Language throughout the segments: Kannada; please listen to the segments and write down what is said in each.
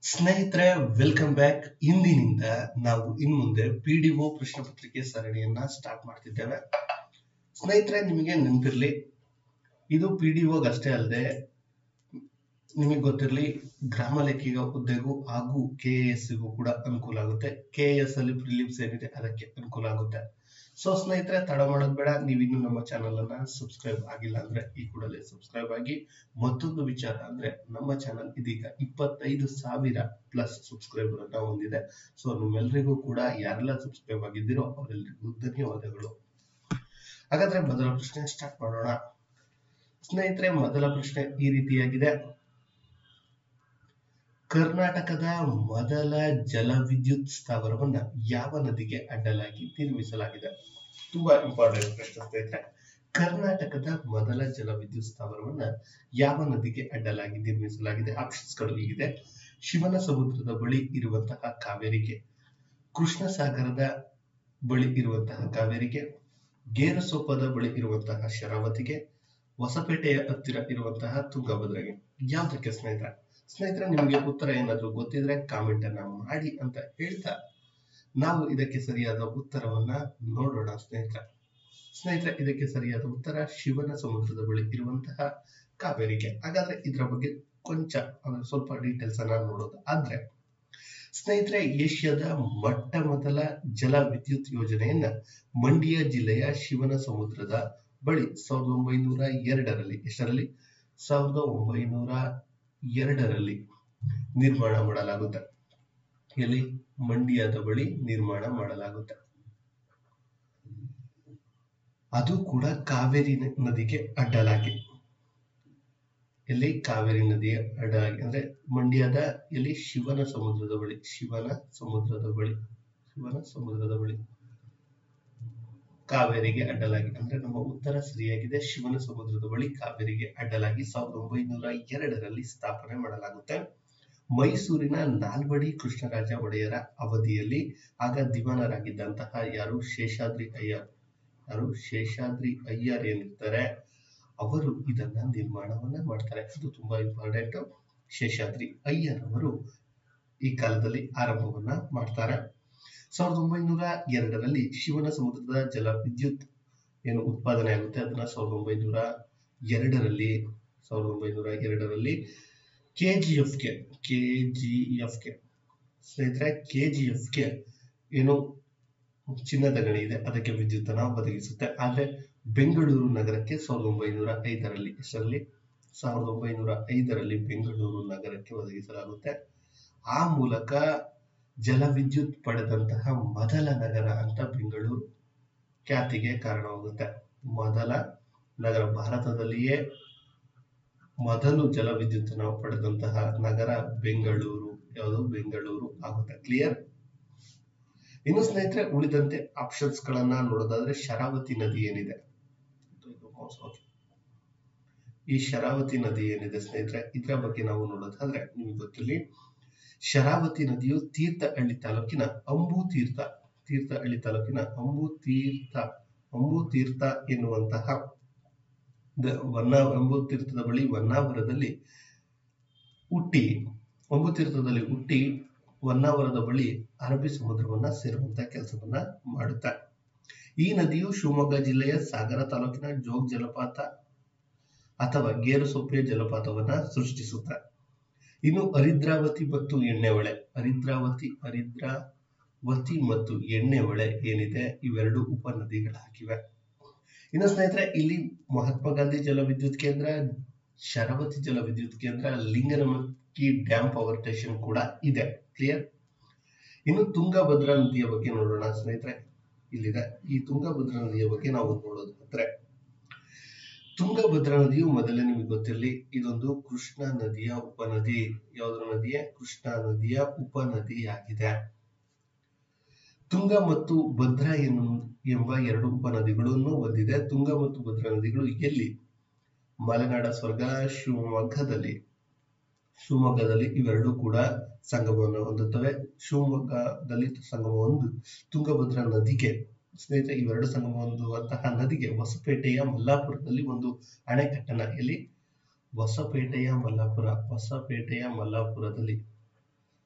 ಸ್ನೇಹಿತರೆ ವೆಲ್ಕಮ್ ಬ್ಯಾಕ್ ಇಂದಿನಿಂದ ನಾವು ಇನ್ ಮುಂದೆ ಪಿ ಡಿ ಒ ಪ್ರಶ್ನೆ ಪತ್ರಿಕೆ ಸರಣಿಯನ್ನ ಸ್ಟಾರ್ಟ್ ಮಾಡ್ತಿದ್ದೇವೆ ಸ್ನೇಹಿತರೆ ನಿಮಗೆ ನೆನಪಿರ್ಲಿ ಇದು ಪಿ ಡಿ ಅಷ್ಟೇ ಅಲ್ಲದೆ ನಿಮಗೆ ಗೊತ್ತಿರಲಿ ಗ್ರಾಮ ಲೆಕ್ಕಿಗ ಹುದ್ದೆಗೂ ಹಾಗೂ ಕೆ ಎಸ್ ಗೂ ಕೂಡ ಅನುಕೂಲ ಆಗುತ್ತೆ ಕೆ ಎಸ್ ಅಲ್ಲಿ ಪ್ರಿಲಿಮ್ಸ್ ಏನಿದೆ ಅದಕ್ಕೆ ಅನುಕೂಲ ಆಗುತ್ತೆ ಸೊ ಸ್ನೇಹಿತರೆ ತಡ ಮಾಡೋದು ಬೇಡ ನೀವಿನ್ನು ನಮ್ಮ ಚಾನಲ್ ಅನ್ನ ಸಬ್ಸ್ಕ್ರೈಬ್ ಆಗಿಲ್ಲ ಅಂದ್ರೆ ಈ ಕೂಡಲೇ ಸಬ್ಸ್ಕ್ರೈಬ್ ಆಗಿ ಮತ್ತೊಂದು ವಿಚಾರ ಅಂದ್ರೆ ನಮ್ಮ ಚಾನಲ್ ಇದೀಗ ಇಪ್ಪತ್ತೈದು ಸಾವಿರ ಪ್ಲಸ್ ಸಬ್ಸ್ಕ್ರೈಬರ್ ಅನ್ನ ಹೊಂದಿದೆ ಸೊ ನಿಮ್ಮೆಲ್ಲರಿಗೂ ಕೂಡ ಯಾರೆಲ್ಲ ಸಬ್ಸ್ಕ್ರೈಬ್ ಆಗಿದ್ದೀರೋ ಅವರೆಲ್ಲರಿಗೂ ಧನ್ಯವಾದಗಳು ಹಾಗಾದ್ರೆ ಮೊದಲ ಪ್ರಶ್ನೆ ಸ್ಟಾರ್ಟ್ ಮಾಡೋಣ ಸ್ನೇಹಿತರೆ ಮೊದಲ ಪ್ರಶ್ನೆ ಈ ರೀತಿಯಾಗಿದೆ ಕರ್ನಾಟಕದ ಮೊದಲ ಜಲವಿದ್ಯುತ್ ಸ್ಥಾವರವನ್ನ ಯಾವ ನದಿಗೆ ಅಡ್ಡಲಾಗಿ ನಿರ್ಮಿಸಲಾಗಿದೆ ತುಂಬಾ ಇಂಪಾರ್ಟೆಂಟ್ ಪ್ರಶ್ನೆ ಸ್ನೇಹಿತರೆ ಕರ್ನಾಟಕದ ಮೊದಲ ಜಲವಿದ್ಯುತ್ ಸ್ಥಾವರವನ್ನ ಯಾವ ನದಿಗೆ ಅಡ್ಡಲಾಗಿ ನಿರ್ಮಿಸಲಾಗಿದೆ ಆಪ್ಷನ್ಸ್ ಗಳು ಹೀಗಿದೆ ಶಿವನ ಸಮುದ್ರದ ಬಳಿ ಇರುವಂತಹ ಕಾವೇರಿಗೆ ಕೃಷ್ಣ ಸಾಗರದ ಬಳಿ ಇರುವಂತಹ ಕಾವೇರಿಗೆ ಗೇರಸೊಪ್ಪದ ಬಳಿ ಇರುವಂತಹ ಶರಾವತಿಗೆ ಹೊಸಪೇಟೆಯ ಹತ್ತಿರ ಇರುವಂತಹ ತುಂಗಭದ್ರೆಗೆ ಯಾವ್ದಕ್ಕೆ ಸ್ನೇಹಿತರೆ ಸ್ನೇಹಿತರೆ ನಿಮಗೆ ಉತ್ತರ ಏನಾದ್ರೂ ಗೊತ್ತಿದ್ರೆ ಕಾಮೆಂಟ್ ಅನ್ನ ಮಾಡಿ ಅಂತ ಹೇಳ್ತಾ ನಾವು ಇದಕ್ಕೆ ಸರಿಯಾದ ಉತ್ತರವನ್ನ ನೋಡೋಣ ಸ್ನೇಹಿತರೆ ಸ್ನೇಹಿತರೆ ಇದಕ್ಕೆ ಸರಿಯಾದ ಉತ್ತರ ಶಿವನ ಸಮುದ್ರದ ಬಳಿ ಇರುವಂತಹ ಕಾವೇರಿಗೆ ಹಾಗಾದ್ರೆ ಇದರ ಬಗ್ಗೆ ಕೊಂಚ ಅಂದ್ರೆ ಸ್ವಲ್ಪ ಡೀಟೇಲ್ಸ್ ಅನ್ನ ನೋಡೋದು ಆದ್ರೆ ಸ್ನೇಹಿತರೆ ಏಷ್ಯಾದ ಮೊಟ್ಟ ಮೊದಲ ಜಲ ವಿದ್ಯುತ್ ಯೋಜನೆಯನ್ನ ಮಂಡ್ಯ ಜಿಲ್ಲೆಯ ಶಿವನ ಸಮುದ್ರದ ಬಳಿ ಸಾವಿರದ ಒಂಬೈನೂರ ಎರಡರಲ್ಲಿ ಎಷ್ಟರಲ್ಲಿ ಸಾವಿರದ ಒಂಬೈನೂರ ಎರಡರಲ್ಲಿ ನಿರ್ಮಾಣ ಮಾಡಲಾಗುತ್ತೆ ಎಲ್ಲಿ ಮಂಡ್ಯದ ಬಳಿ ನಿರ್ಮಾಣ ಮಾಡಲಾಗುತ್ತೆ ಅದು ಕೂಡ ಕಾವೇರಿ ನದಿಗೆ ಅಡ್ಡಲಾಗಿ ಎಲ್ಲಿ ಕಾವೇರಿ ನದಿಯ ಅಡ್ಡಲಾಗಿ ಅಂದ್ರೆ ಮಂಡ್ಯದ ಎಲ್ಲಿ ಶಿವನ ಸಮುದ್ರದ ಬಳಿ ಶಿವನ ಸಮುದ್ರದ ಬಳಿ ಶಿವನ ಸಮುದ್ರದ ಬಳಿ ಕಾವೇರಿಗೆ ಅಡ್ಡಲಾಗಿ ಅಂದ್ರೆ ನಮ್ಮ ಉತ್ತರ ಸರಿಯಾಗಿದೆ ಶಿವನ ಸಮುದ್ರದ ಬಳಿ ಕಾವೇರಿಗೆ ಅಡ್ಡಲಾಗಿ ಸಾವಿರದ ಒಂಬೈನೂರ ಎರಡರಲ್ಲಿ ಸ್ಥಾಪನೆ ಮಾಡಲಾಗುತ್ತೆ ಮೈಸೂರಿನ ನಾಲ್ವಡಿ ಕೃಷ್ಣರಾಜ ಒಡೆಯರ ಅವಧಿಯಲ್ಲಿ ಆಗ ದಿವಾನರಾಗಿದ್ದಂತಹ ಯಾರು ಶೇಷಾದ್ರಿ ಅಯ್ಯರ್ ಯಾರು ಶೇಷಾದ್ರಿ ಅಯ್ಯರ್ ಏನಿರ್ತಾರೆ ಅವರು ಇದನ್ನ ನಿರ್ಮಾಣವನ್ನ ಮಾಡ್ತಾರೆ ಅದು ತುಂಬಾ ಇಂಪಾರ್ಟೆಂಟ್ ಶೇಷಾದ್ರಿ ಅಯ್ಯರ್ ಅವರು ಈ ಕಾಲದಲ್ಲಿ ಆರಂಭವನ್ನ ಮಾಡ್ತಾರೆ ಸಾವಿರದ ಒಂಬೈನೂರ ಎರಡರಲ್ಲಿ ಶಿವನ ಸಮುದ್ರದ ಜಲ ವಿದ್ಯುತ್ ಏನು ಉತ್ಪಾದನೆ ಆಗುತ್ತೆ ಅದನ್ನ ಸಾವಿರದ ಒಂಬೈನೂರ ಎರಡರಲ್ಲಿ ಸಾವಿರದ ಒಂಬೈನೂರ ಎರಡರಲ್ಲಿ ಕೆಜಿಎಫ್ಗೆ ಕೆಜಿಎಫ್ಗೆ ಸ್ನೇಹಿತರೆ ಕೆಜಿಎಫ್ಗೆ ಏನು ಚಿನ್ನದ ಗಣಿ ಇದೆ ಅದಕ್ಕೆ ವಿದ್ಯುತ್ ಅನ್ನ ಒದಗಿಸುತ್ತೆ ಆದ್ರೆ ಬೆಂಗಳೂರು ನಗರಕ್ಕೆ ಸಾವಿರದ ಒಂಬೈನೂರ ಐದರಲ್ಲಿ ಎಷ್ಟರಲ್ಲಿ ಸಾವಿರದ ಒಂಬೈನೂರ ಐದರಲ್ಲಿ ಬೆಂಗಳೂರು ನಗರಕ್ಕೆ ಒದಗಿಸಲಾಗುತ್ತೆ ಆ ಮೂಲಕ ಜಲವಿದ್ಯುತ್ ಪಡೆದಂತಹ ಮೊದಲ ನಗರ ಅಂತ ಬೆಂಗಳೂರು ಖ್ಯಾತಿಗೆ ಕಾರಣವಾಗುತ್ತೆ ಮೊದಲ ನಗರ ಭಾರತದಲ್ಲಿಯೇ ಮೊದಲು ಜಲವಿದ್ಯುತ್ ನಾವು ಪಡೆದಂತಹ ನಗರ ಬೆಂಗಳೂರು ಯಾವುದು ಬೆಂಗಳೂರು ಆಗುತ್ತೆ ಕ್ಲಿಯರ್ ಇನ್ನು ಸ್ನೇಹಿತರೆ ಉಳಿದಂತೆ ಆಪ್ಷನ್ಸ್ ಗಳನ್ನ ನೋಡೋದಾದ್ರೆ ಶರಾವತಿ ನದಿ ಏನಿದೆ ಈ ಶರಾವತಿ ನದಿ ಏನಿದೆ ಸ್ನೇಹಿತರೆ ಇದರ ಬಗ್ಗೆ ನಾವು ನೋಡೋದಾದ್ರೆ ನಿಮ್ಗೆ ಗೊತ್ತಿರಲಿ ಶರಾವತಿ ನದಿಯು ತೀರ್ಥಹಳ್ಳಿ ತಾಲೂಕಿನ ಅಂಬು ತೀರ್ಥ ತೀರ್ಥಹಳ್ಳಿ ತಾಲೂಕಿನ ಅಂಬು ತೀರ್ಥ ಅಂಬು ತೀರ್ಥ ಎನ್ನುವಂತಹ ವನ್ನ ಅಂಬು ತೀರ್ಥದ ಬಳಿ ವನ್ನಾವರದಲ್ಲಿ ಹುಟ್ಟಿ ಅಂಬು ತೀರ್ಥದಲ್ಲಿ ಹುಟ್ಟಿ ವನ್ನಾವರದ ಬಳಿ ಅರಬ್ಬಿ ಸಮುದ್ರವನ್ನ ಸೇರುವಂತ ಕೆಲಸವನ್ನ ಮಾಡುತ್ತೆ ಈ ನದಿಯು ಶಿವಮೊಗ್ಗ ಜಿಲ್ಲೆಯ ಸಾಗರ ತಾಲೂಕಿನ ಜೋಗ್ ಜಲಪಾತ ಅಥವಾ ಗೇರುಸೊಪ್ಪೆ ಜಲಪಾತವನ್ನ ಸೃಷ್ಟಿಸುತ್ತೆ ಇನ್ನು ಹರಿದ್ರಾವತಿ ಮತ್ತು ಎಣ್ಣೆಹೊಳೆ ಹರಿದ್ರಾವತಿ ಹರಿದ್ರಾವತಿ ಮತ್ತು ಎಣ್ಣೆಹೊಳೆ ಏನಿದೆ ಇವೆರಡು ಉಪನದಿಗಳಾಗಿವೆ ಇನ್ನು ಸ್ನೇಹಿತರೆ ಇಲ್ಲಿ ಮಹಾತ್ಮ ಗಾಂಧಿ ಜಲವಿದ್ಯುತ್ ಕೇಂದ್ರ ಶರಾವತಿ ಜಲವಿದ್ಯುತ್ ಕೇಂದ್ರ ಲಿಂಗನಮಕ್ಕಿ ಡ್ಯಾಮ್ ಪವರ್ ಸ್ಟೇಷನ್ ಕೂಡ ಇದೆ ಕ್ಲಿಯರ್ ಇನ್ನು ತುಂಗಭದ್ರಾ ನದಿಯ ಬಗ್ಗೆ ನೋಡೋಣ ಸ್ನೇಹಿತರೆ ಇಲ್ಲಿದೆ ಈ ತುಂಗಭದ್ರಾ ನದಿಯ ಬಗ್ಗೆ ನಾವು ನೋಡೋದಾದ್ರೆ ತುಂಗಭದ್ರಾ ನದಿಯು ಮೊದಲೇ ನಿಮಗೆ ಗೊತ್ತಿರಲಿ ಇದೊಂದು ಕೃಷ್ಣ ನದಿಯ ಉಪನದಿ ಯಾವುದ್ರ ನದಿಯ ಕೃಷ್ಣ ನದಿಯ ಉಪನದಿಯಾಗಿದೆ ತುಂಗ ಮತ್ತು ಭದ್ರಾ ಎನ್ನು ಎಂಬ ಎರಡು ಉಪನದಿಗಳನ್ನು ಹೊಂದಿದೆ ತುಂಗ ಮತ್ತು ಭದ್ರಾ ನದಿಗಳು ಎಲ್ಲಿ ಮಲೆನಾಡ ಸ್ವರ್ಗ ಶಿವಮೊಗ್ಗದಲ್ಲಿ ಶಿವಮೊಗ್ಗದಲ್ಲಿ ಇವೆರಡೂ ಕೂಡ ಸಂಗಮವನ್ನು ಹೊಂದುತ್ತವೆ ಶಿವಮೊಗ್ಗದಲ್ಲಿ ಸಂಗಮ ಒಂದು ತುಂಗಭದ್ರಾ ನದಿಗೆ ಸ್ನೇಹಿತರೆ ಇವೆರಡು ಸಂಗಮ ಹೊಂದುವಂತಹ ನದಿಗೆ ಹೊಸಪೇಟೆಯ ಮಲ್ಲಾಪುರದಲ್ಲಿ ಒಂದು ಅಣೆಕಟ್ಟನ್ನ ಎಲ್ಲಿ ಹೊಸಪೇಟೆಯ ಮಲ್ಲಾಪುರ ಹೊಸಪೇಟೆಯ ಮಲ್ಲಾಪುರದಲ್ಲಿ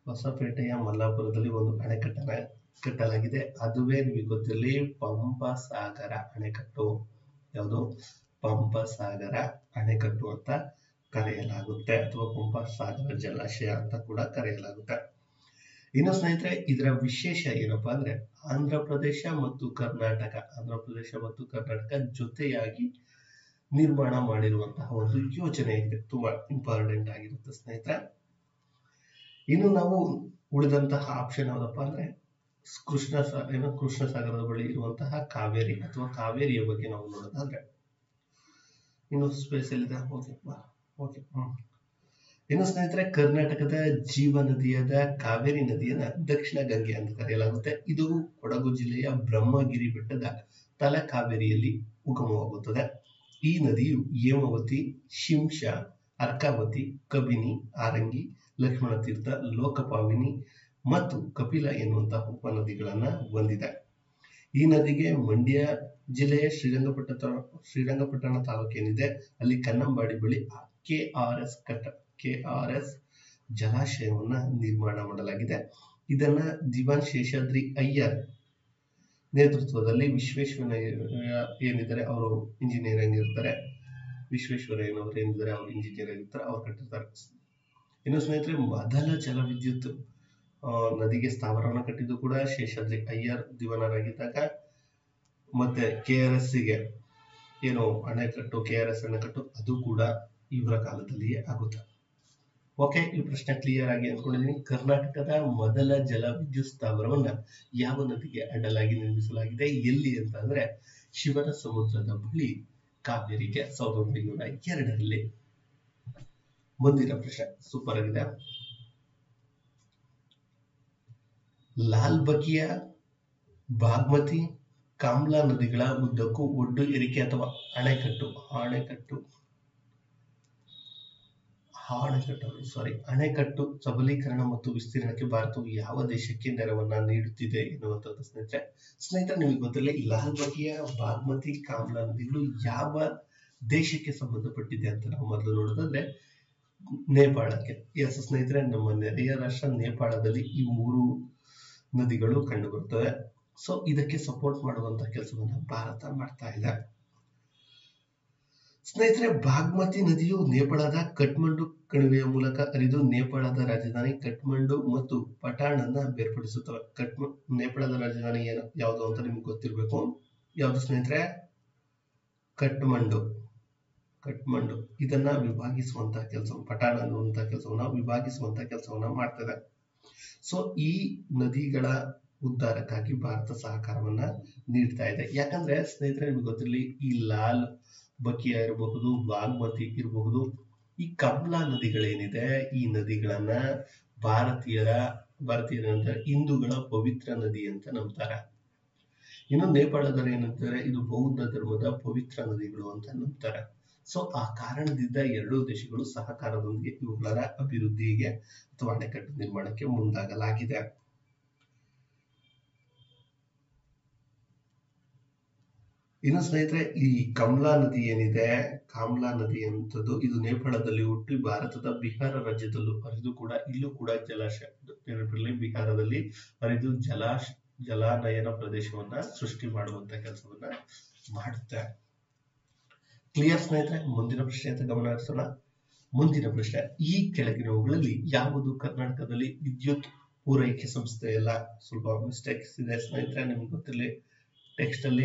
ಹೊಸಪೇಟೆಯ ಮಲ್ಲಾಪುರದಲ್ಲಿ ಒಂದು ಅಣೆಕಟ್ಟನ ಕಟ್ಟಲಾಗಿದೆ ಅದುವೇ ನಿಮಗೆ ಗೊತ್ತಿರಲಿ ಪಂಪಸಾಗರ ಅಣೆಕಟ್ಟು ಯಾವುದು ಪಂಪಸಾಗರ ಅಣೆಕಟ್ಟು ಅಂತ ಕರೆಯಲಾಗುತ್ತೆ ಅಥವಾ ಪಂಪಸಾಗರ ಜಲಾಶಯ ಅಂತ ಕೂಡ ಕರೆಯಲಾಗುತ್ತೆ ಇನ್ನು ಸ್ನೇಹಿತರೆ ಇದರ ವಿಶೇಷ ಏನಪ್ಪಾ ಅಂದ್ರೆ ಆಂಧ್ರ ಪ್ರದೇಶ ಮತ್ತು ಕರ್ನಾಟಕ ಆಂಧ್ರ ಪ್ರದೇಶ ಮತ್ತು ಕರ್ನಾಟಕ ಜೊತೆಯಾಗಿ ನಿರ್ಮಾಣ ಮಾಡಿರುವಂತಹ ಒಂದು ಯೋಜನೆ ಇದೆ ತುಂಬಾ ಇಂಪಾರ್ಟೆಂಟ್ ಆಗಿರುತ್ತೆ ಸ್ನೇಹಿತರೆ ಇನ್ನು ನಾವು ಉಳಿದಂತಹ ಆಪ್ಷನ್ ಯಾವ್ದಪ್ಪ ಅಂದ್ರೆ ಕೃಷ್ಣ ಸ- ಏನು ಕೃಷ್ಣ ಸಾಗರದ ಬಳಿ ಇರುವಂತಹ ಕಾವೇರಿ ಅಥವಾ ಕಾವೇರಿಯ ಬಗ್ಗೆ ನಾವು ನೋಡೋದಾದ್ರೆ ಇನ್ನು ಸ್ಪೇಸ್ ಎಲ್ಲಿದೆ ಓಕೆ ಓಕೆ ಹ್ಮ್ ಇನ್ನು ಸ್ನೇಹಿತರೆ ಕರ್ನಾಟಕದ ಜೀವ ನದಿಯಾದ ಕಾವೇರಿ ನದಿಯನ್ನ ದಕ್ಷಿಣ ಗಂಗೆ ಅಂತ ಕರೆಯಲಾಗುತ್ತೆ ಇದು ಕೊಡಗು ಜಿಲ್ಲೆಯ ಬ್ರಹ್ಮಗಿರಿ ಬೆಟ್ಟದ ತಲಕಾವೇರಿಯಲ್ಲಿ ಉಗಮವಾಗುತ್ತದೆ ಈ ನದಿಯು ಹೇಮಾವತಿ ಶಿಂಷ ಅರ್ಕಾವತಿ ಕಬಿನಿ ಆರಂಗಿ ಲಕ್ಷ್ಮಣ ತೀರ್ಥ ಲೋಕಪಾವಿನಿ ಮತ್ತು ಕಪಿಲ ಎನ್ನುವಂತಹ ಉಪನದಿಗಳನ್ನ ಹೊಂದಿದೆ ಈ ನದಿಗೆ ಮಂಡ್ಯ ಜಿಲ್ಲೆಯ ಶ್ರೀರಂಗಪಟ್ಟಣ ಶ್ರೀರಂಗಪಟ್ಟಣ ತಾಲೂಕೇನಿದೆ ಅಲ್ಲಿ ಕನ್ನಂಬಾಡಿ ಬಳಿ ಕೆ ಆರ್ ಎಸ್ ಕಟ್ಟ ಕೆ ಆರ್ ಎಸ್ ಜಲಾಶಯವನ್ನ ನಿರ್ಮಾಣ ಮಾಡಲಾಗಿದೆ ಇದನ್ನ ದಿವಾನ್ ಶೇಷಾದ್ರಿ ಅಯ್ಯರ್ ನೇತೃತ್ವದಲ್ಲಿ ವಿಶ್ವೇಶ್ವರಯ್ಯ ಏನಿದ್ದಾರೆ ಅವರು ಇಂಜಿನಿಯರಿಂಗ್ ಇರ್ತಾರೆ ವಿಶ್ವೇಶ್ವರಯ್ಯನವರು ಏನಿದ್ದಾರೆ ಅವರು ಇಂಜಿನಿಯರ್ ಆಗಿರ್ತಾರೆ ಅವ್ರು ಕಟ್ಟಿರ್ತಾರೆ ಇನ್ನು ಸ್ನೇಹಿತರೆ ಮೊದಲ ಜಲವಿದ್ಯುತ್ ಆ, ನದಿಗೆ ಸ್ಥಾವರವನ್ನು ಕಟ್ಟಿದ್ದು ಕೂಡ ಶೇಷಾದ್ರಿ ಅಯ್ಯರ್ ದಿವಾನರಾಗಿದ್ದಾಗ ಮತ್ತೆ ಕೆ ಆರ್ ಎಸ್ ಗೆ ಏನು ಅಣೆಕಟ್ಟು ಕೆ ಆರ್ ಎಸ್ ಅಣೆಕಟ್ಟು ಅದು ಕೂಡ ಇವರ ಕಾಲದಲ್ಲಿಯೇ ಆಗುತ್ತೆ ಓಕೆ ಈ ಪ್ರಶ್ನೆ ಕ್ಲಿಯರ್ ಆಗಿ ಅನ್ಕೊಂಡಿದ್ದೀನಿ ಕರ್ನಾಟಕದ ಮೊದಲ ಜಲ ವಿದ್ಯುತ್ ಸ್ಥಾವರವನ್ನ ಯಾವ ನದಿಗೆ ಅಡ್ಡಲಾಗಿ ನಿರ್ಮಿಸಲಾಗಿದೆ ಎಲ್ಲಿ ಅಂತ ಅಂದ್ರೆ ಶಿವನ ಸಮುದ್ರದ ಬಳಿ ಕಾವೇರಿಗೆ ಸಾವಿರದ ಒಂಬೈನೂರ ಎರಡರಲ್ಲಿ ಮುಂದಿನ ಪ್ರಶ್ನೆ ಸೂಪರ್ ಆಗಿದೆ ಲಾಲ್ ಬಗಿಯ ಬಾಗ್ಮತಿ ಕಾಮ್ಲಾ ನದಿಗಳ ಉದ್ದಕ್ಕೂ ಒಡ್ಡು ಏರಿಕೆ ಅಥವಾ ಅಣೆಕಟ್ಟು ಅಣೆಕಟ್ಟು ಅಣೆಕಟ್ಟು ಸಾರಿ ಅಣೆಕಟ್ಟು ಸಬಲೀಕರಣ ಮತ್ತು ವಿಸ್ತೀರ್ಣಕ್ಕೆ ಭಾರತವು ಯಾವ ದೇಶಕ್ಕೆ ನೆರವನ್ನ ನೀಡುತ್ತಿದೆ ಎನ್ನುವಂಥದ್ದು ಸ್ನೇಹಿತರೆ ಸ್ನೇಹಿತರೆ ನಿಮಗೆ ಗೊತ್ತಿಲ್ಲ ಈ ಲಾಲ್ ಬಗಿಯ ಬಾಗ್ಮತಿ ಕಾಮ್ಲಾ ನದಿಗಳು ಯಾವ ದೇಶಕ್ಕೆ ಸಂಬಂಧಪಟ್ಟಿದೆ ಅಂತ ನಾವು ಮೊದಲು ನೋಡೋದಾದ್ರೆ ನೇಪಾಳಕ್ಕೆ ಎಸ್ ಸ್ನೇಹಿತರೆ ನಮ್ಮ ನೆರೆಯ ರಾಷ್ಟ್ರ ನೇಪಾಳದಲ್ಲಿ ಈ ಮೂರು ನದಿಗಳು ಕಂಡು ಬರುತ್ತವೆ ಸೊ ಇದಕ್ಕೆ ಸಪೋರ್ಟ್ ಮಾಡುವಂತ ಕೆಲಸವನ್ನ ಭಾರತ ಮಾಡ್ತಾ ಇದೆ ಸ್ನೇಹಿತರೆ ಬಾಗ್ಮತಿ ನದಿಯು ನೇಪಾಳದ ಕಠ್ಮಂಡು ಕಣಿವೆಯ ಮೂಲಕ ಹರಿದು ನೇಪಾಳದ ರಾಜಧಾನಿ ಕಠ್ಮಂಡು ಮತ್ತು ಪಟಾಣನ್ನ ಬೇರ್ಪಡಿಸುತ್ತವೆ ಕಠ್ಮ ನೇಪಾಳದ ರಾಜಧಾನಿ ಏನು ಯಾವುದು ಅಂತ ನಿಮ್ಗೆ ಗೊತ್ತಿರಬೇಕು ಯಾವುದು ಸ್ನೇಹಿತರೆ ಕಠ್ಮಂಡು ಕಠ್ಮಂಡು ಇದನ್ನ ವಿಭಾಗಿಸುವಂತಹ ಕೆಲಸ ಪಟಾಣ ಅನ್ನುವಂತಹ ಕೆಲಸವನ್ನ ವಿಭಾಗಿಸುವಂತಹ ಕೆಲಸವನ್ನ ಮಾಡ್ತದೆ ಸೊ ಈ ನದಿಗಳ ಉದ್ಧಾರಕ್ಕಾಗಿ ಭಾರತ ಸಹಕಾರವನ್ನ ನೀಡ್ತಾ ಇದೆ ಯಾಕಂದ್ರೆ ಸ್ನೇಹಿತರೆ ನಿಮ್ಗೆ ಗೊತ್ತಿರಲಿ ಈ ಲಾಲ್ ಬಕಿಯಾ ಇರಬಹುದು ಬಾಗ್ಮತಿ ಇರಬಹುದು ಈ ಕಮ್ಲಾ ನದಿಗಳೇನಿದೆ ಈ ನದಿಗಳನ್ನ ಭಾರತೀಯರ ಭಾರತೀಯರ ನಂತರ ಹಿಂದೂಗಳ ಪವಿತ್ರ ನದಿ ಅಂತ ನಂಬ್ತಾರೆ ಇನ್ನು ನೇಪಾಳದವರು ಏನಂತಾರೆ ಇದು ಬೌದ್ಧ ಧರ್ಮದ ಪವಿತ್ರ ನದಿಗಳು ಅಂತ ನಂಬ್ತಾರೆ ಸೊ ಆ ಕಾರಣದಿಂದ ಎರಡೂ ದೇಶಗಳು ಸಹಕಾರದೊಂದಿಗೆ ಇವುಗಳ ಅಭಿವೃದ್ಧಿಗೆ ಅಥವಾ ಅಣೆಕಟ್ಟು ನಿರ್ಮಾಣಕ್ಕೆ ಮುಂದಾಗಲಾಗಿದೆ ಇನ್ನು ಸ್ನೇಹಿತರೆ ಈ ಕಮಲಾ ನದಿ ಏನಿದೆ ಕಾಮ್ಲಾ ನದಿ ಅಂತದ್ದು ಇದು ನೇಪಾಳದಲ್ಲಿ ಹುಟ್ಟಿ ಭಾರತದ ಬಿಹಾರ ರಾಜ್ಯದಲ್ಲೂ ಹರಿದು ಕೂಡ ಇಲ್ಲೂ ಕೂಡ ಜಲಾಶಯ ನೆನಪಿರಲಿ ಬಿಹಾರದಲ್ಲಿ ಹರಿದು ಜಲಾಶ ಜಲಾನಯನ ಪ್ರದೇಶವನ್ನ ಸೃಷ್ಟಿ ಮಾಡುವಂತ ಕೆಲಸವನ್ನ ಮಾಡುತ್ತೆ ಕ್ಲಿಯರ್ ಸ್ನೇಹಿತರೆ ಮುಂದಿನ ಪ್ರಶ್ನೆ ಅಂತ ಗಮನ ಹರಿಸೋಣ ಮುಂದಿನ ಪ್ರಶ್ನೆ ಈ ಕೆಳಗಿನವುಗಳಲ್ಲಿ ಯಾವುದು ಕರ್ನಾಟಕದಲ್ಲಿ ವಿದ್ಯುತ್ ಪೂರೈಕೆ ಸಂಸ್ಥೆ ಎಲ್ಲ ಸ್ವಲ್ಪ ಮಿಸ್ಟೇಕ್ಸ್ ಇದೆ ಸ್ನೇಹಿತರೆ ನಿಮ್ಗೆ ಗೊತ್ತಿರಲಿ ಟೆಕ್ಸ್ಟ್ ಅಲ್ಲಿ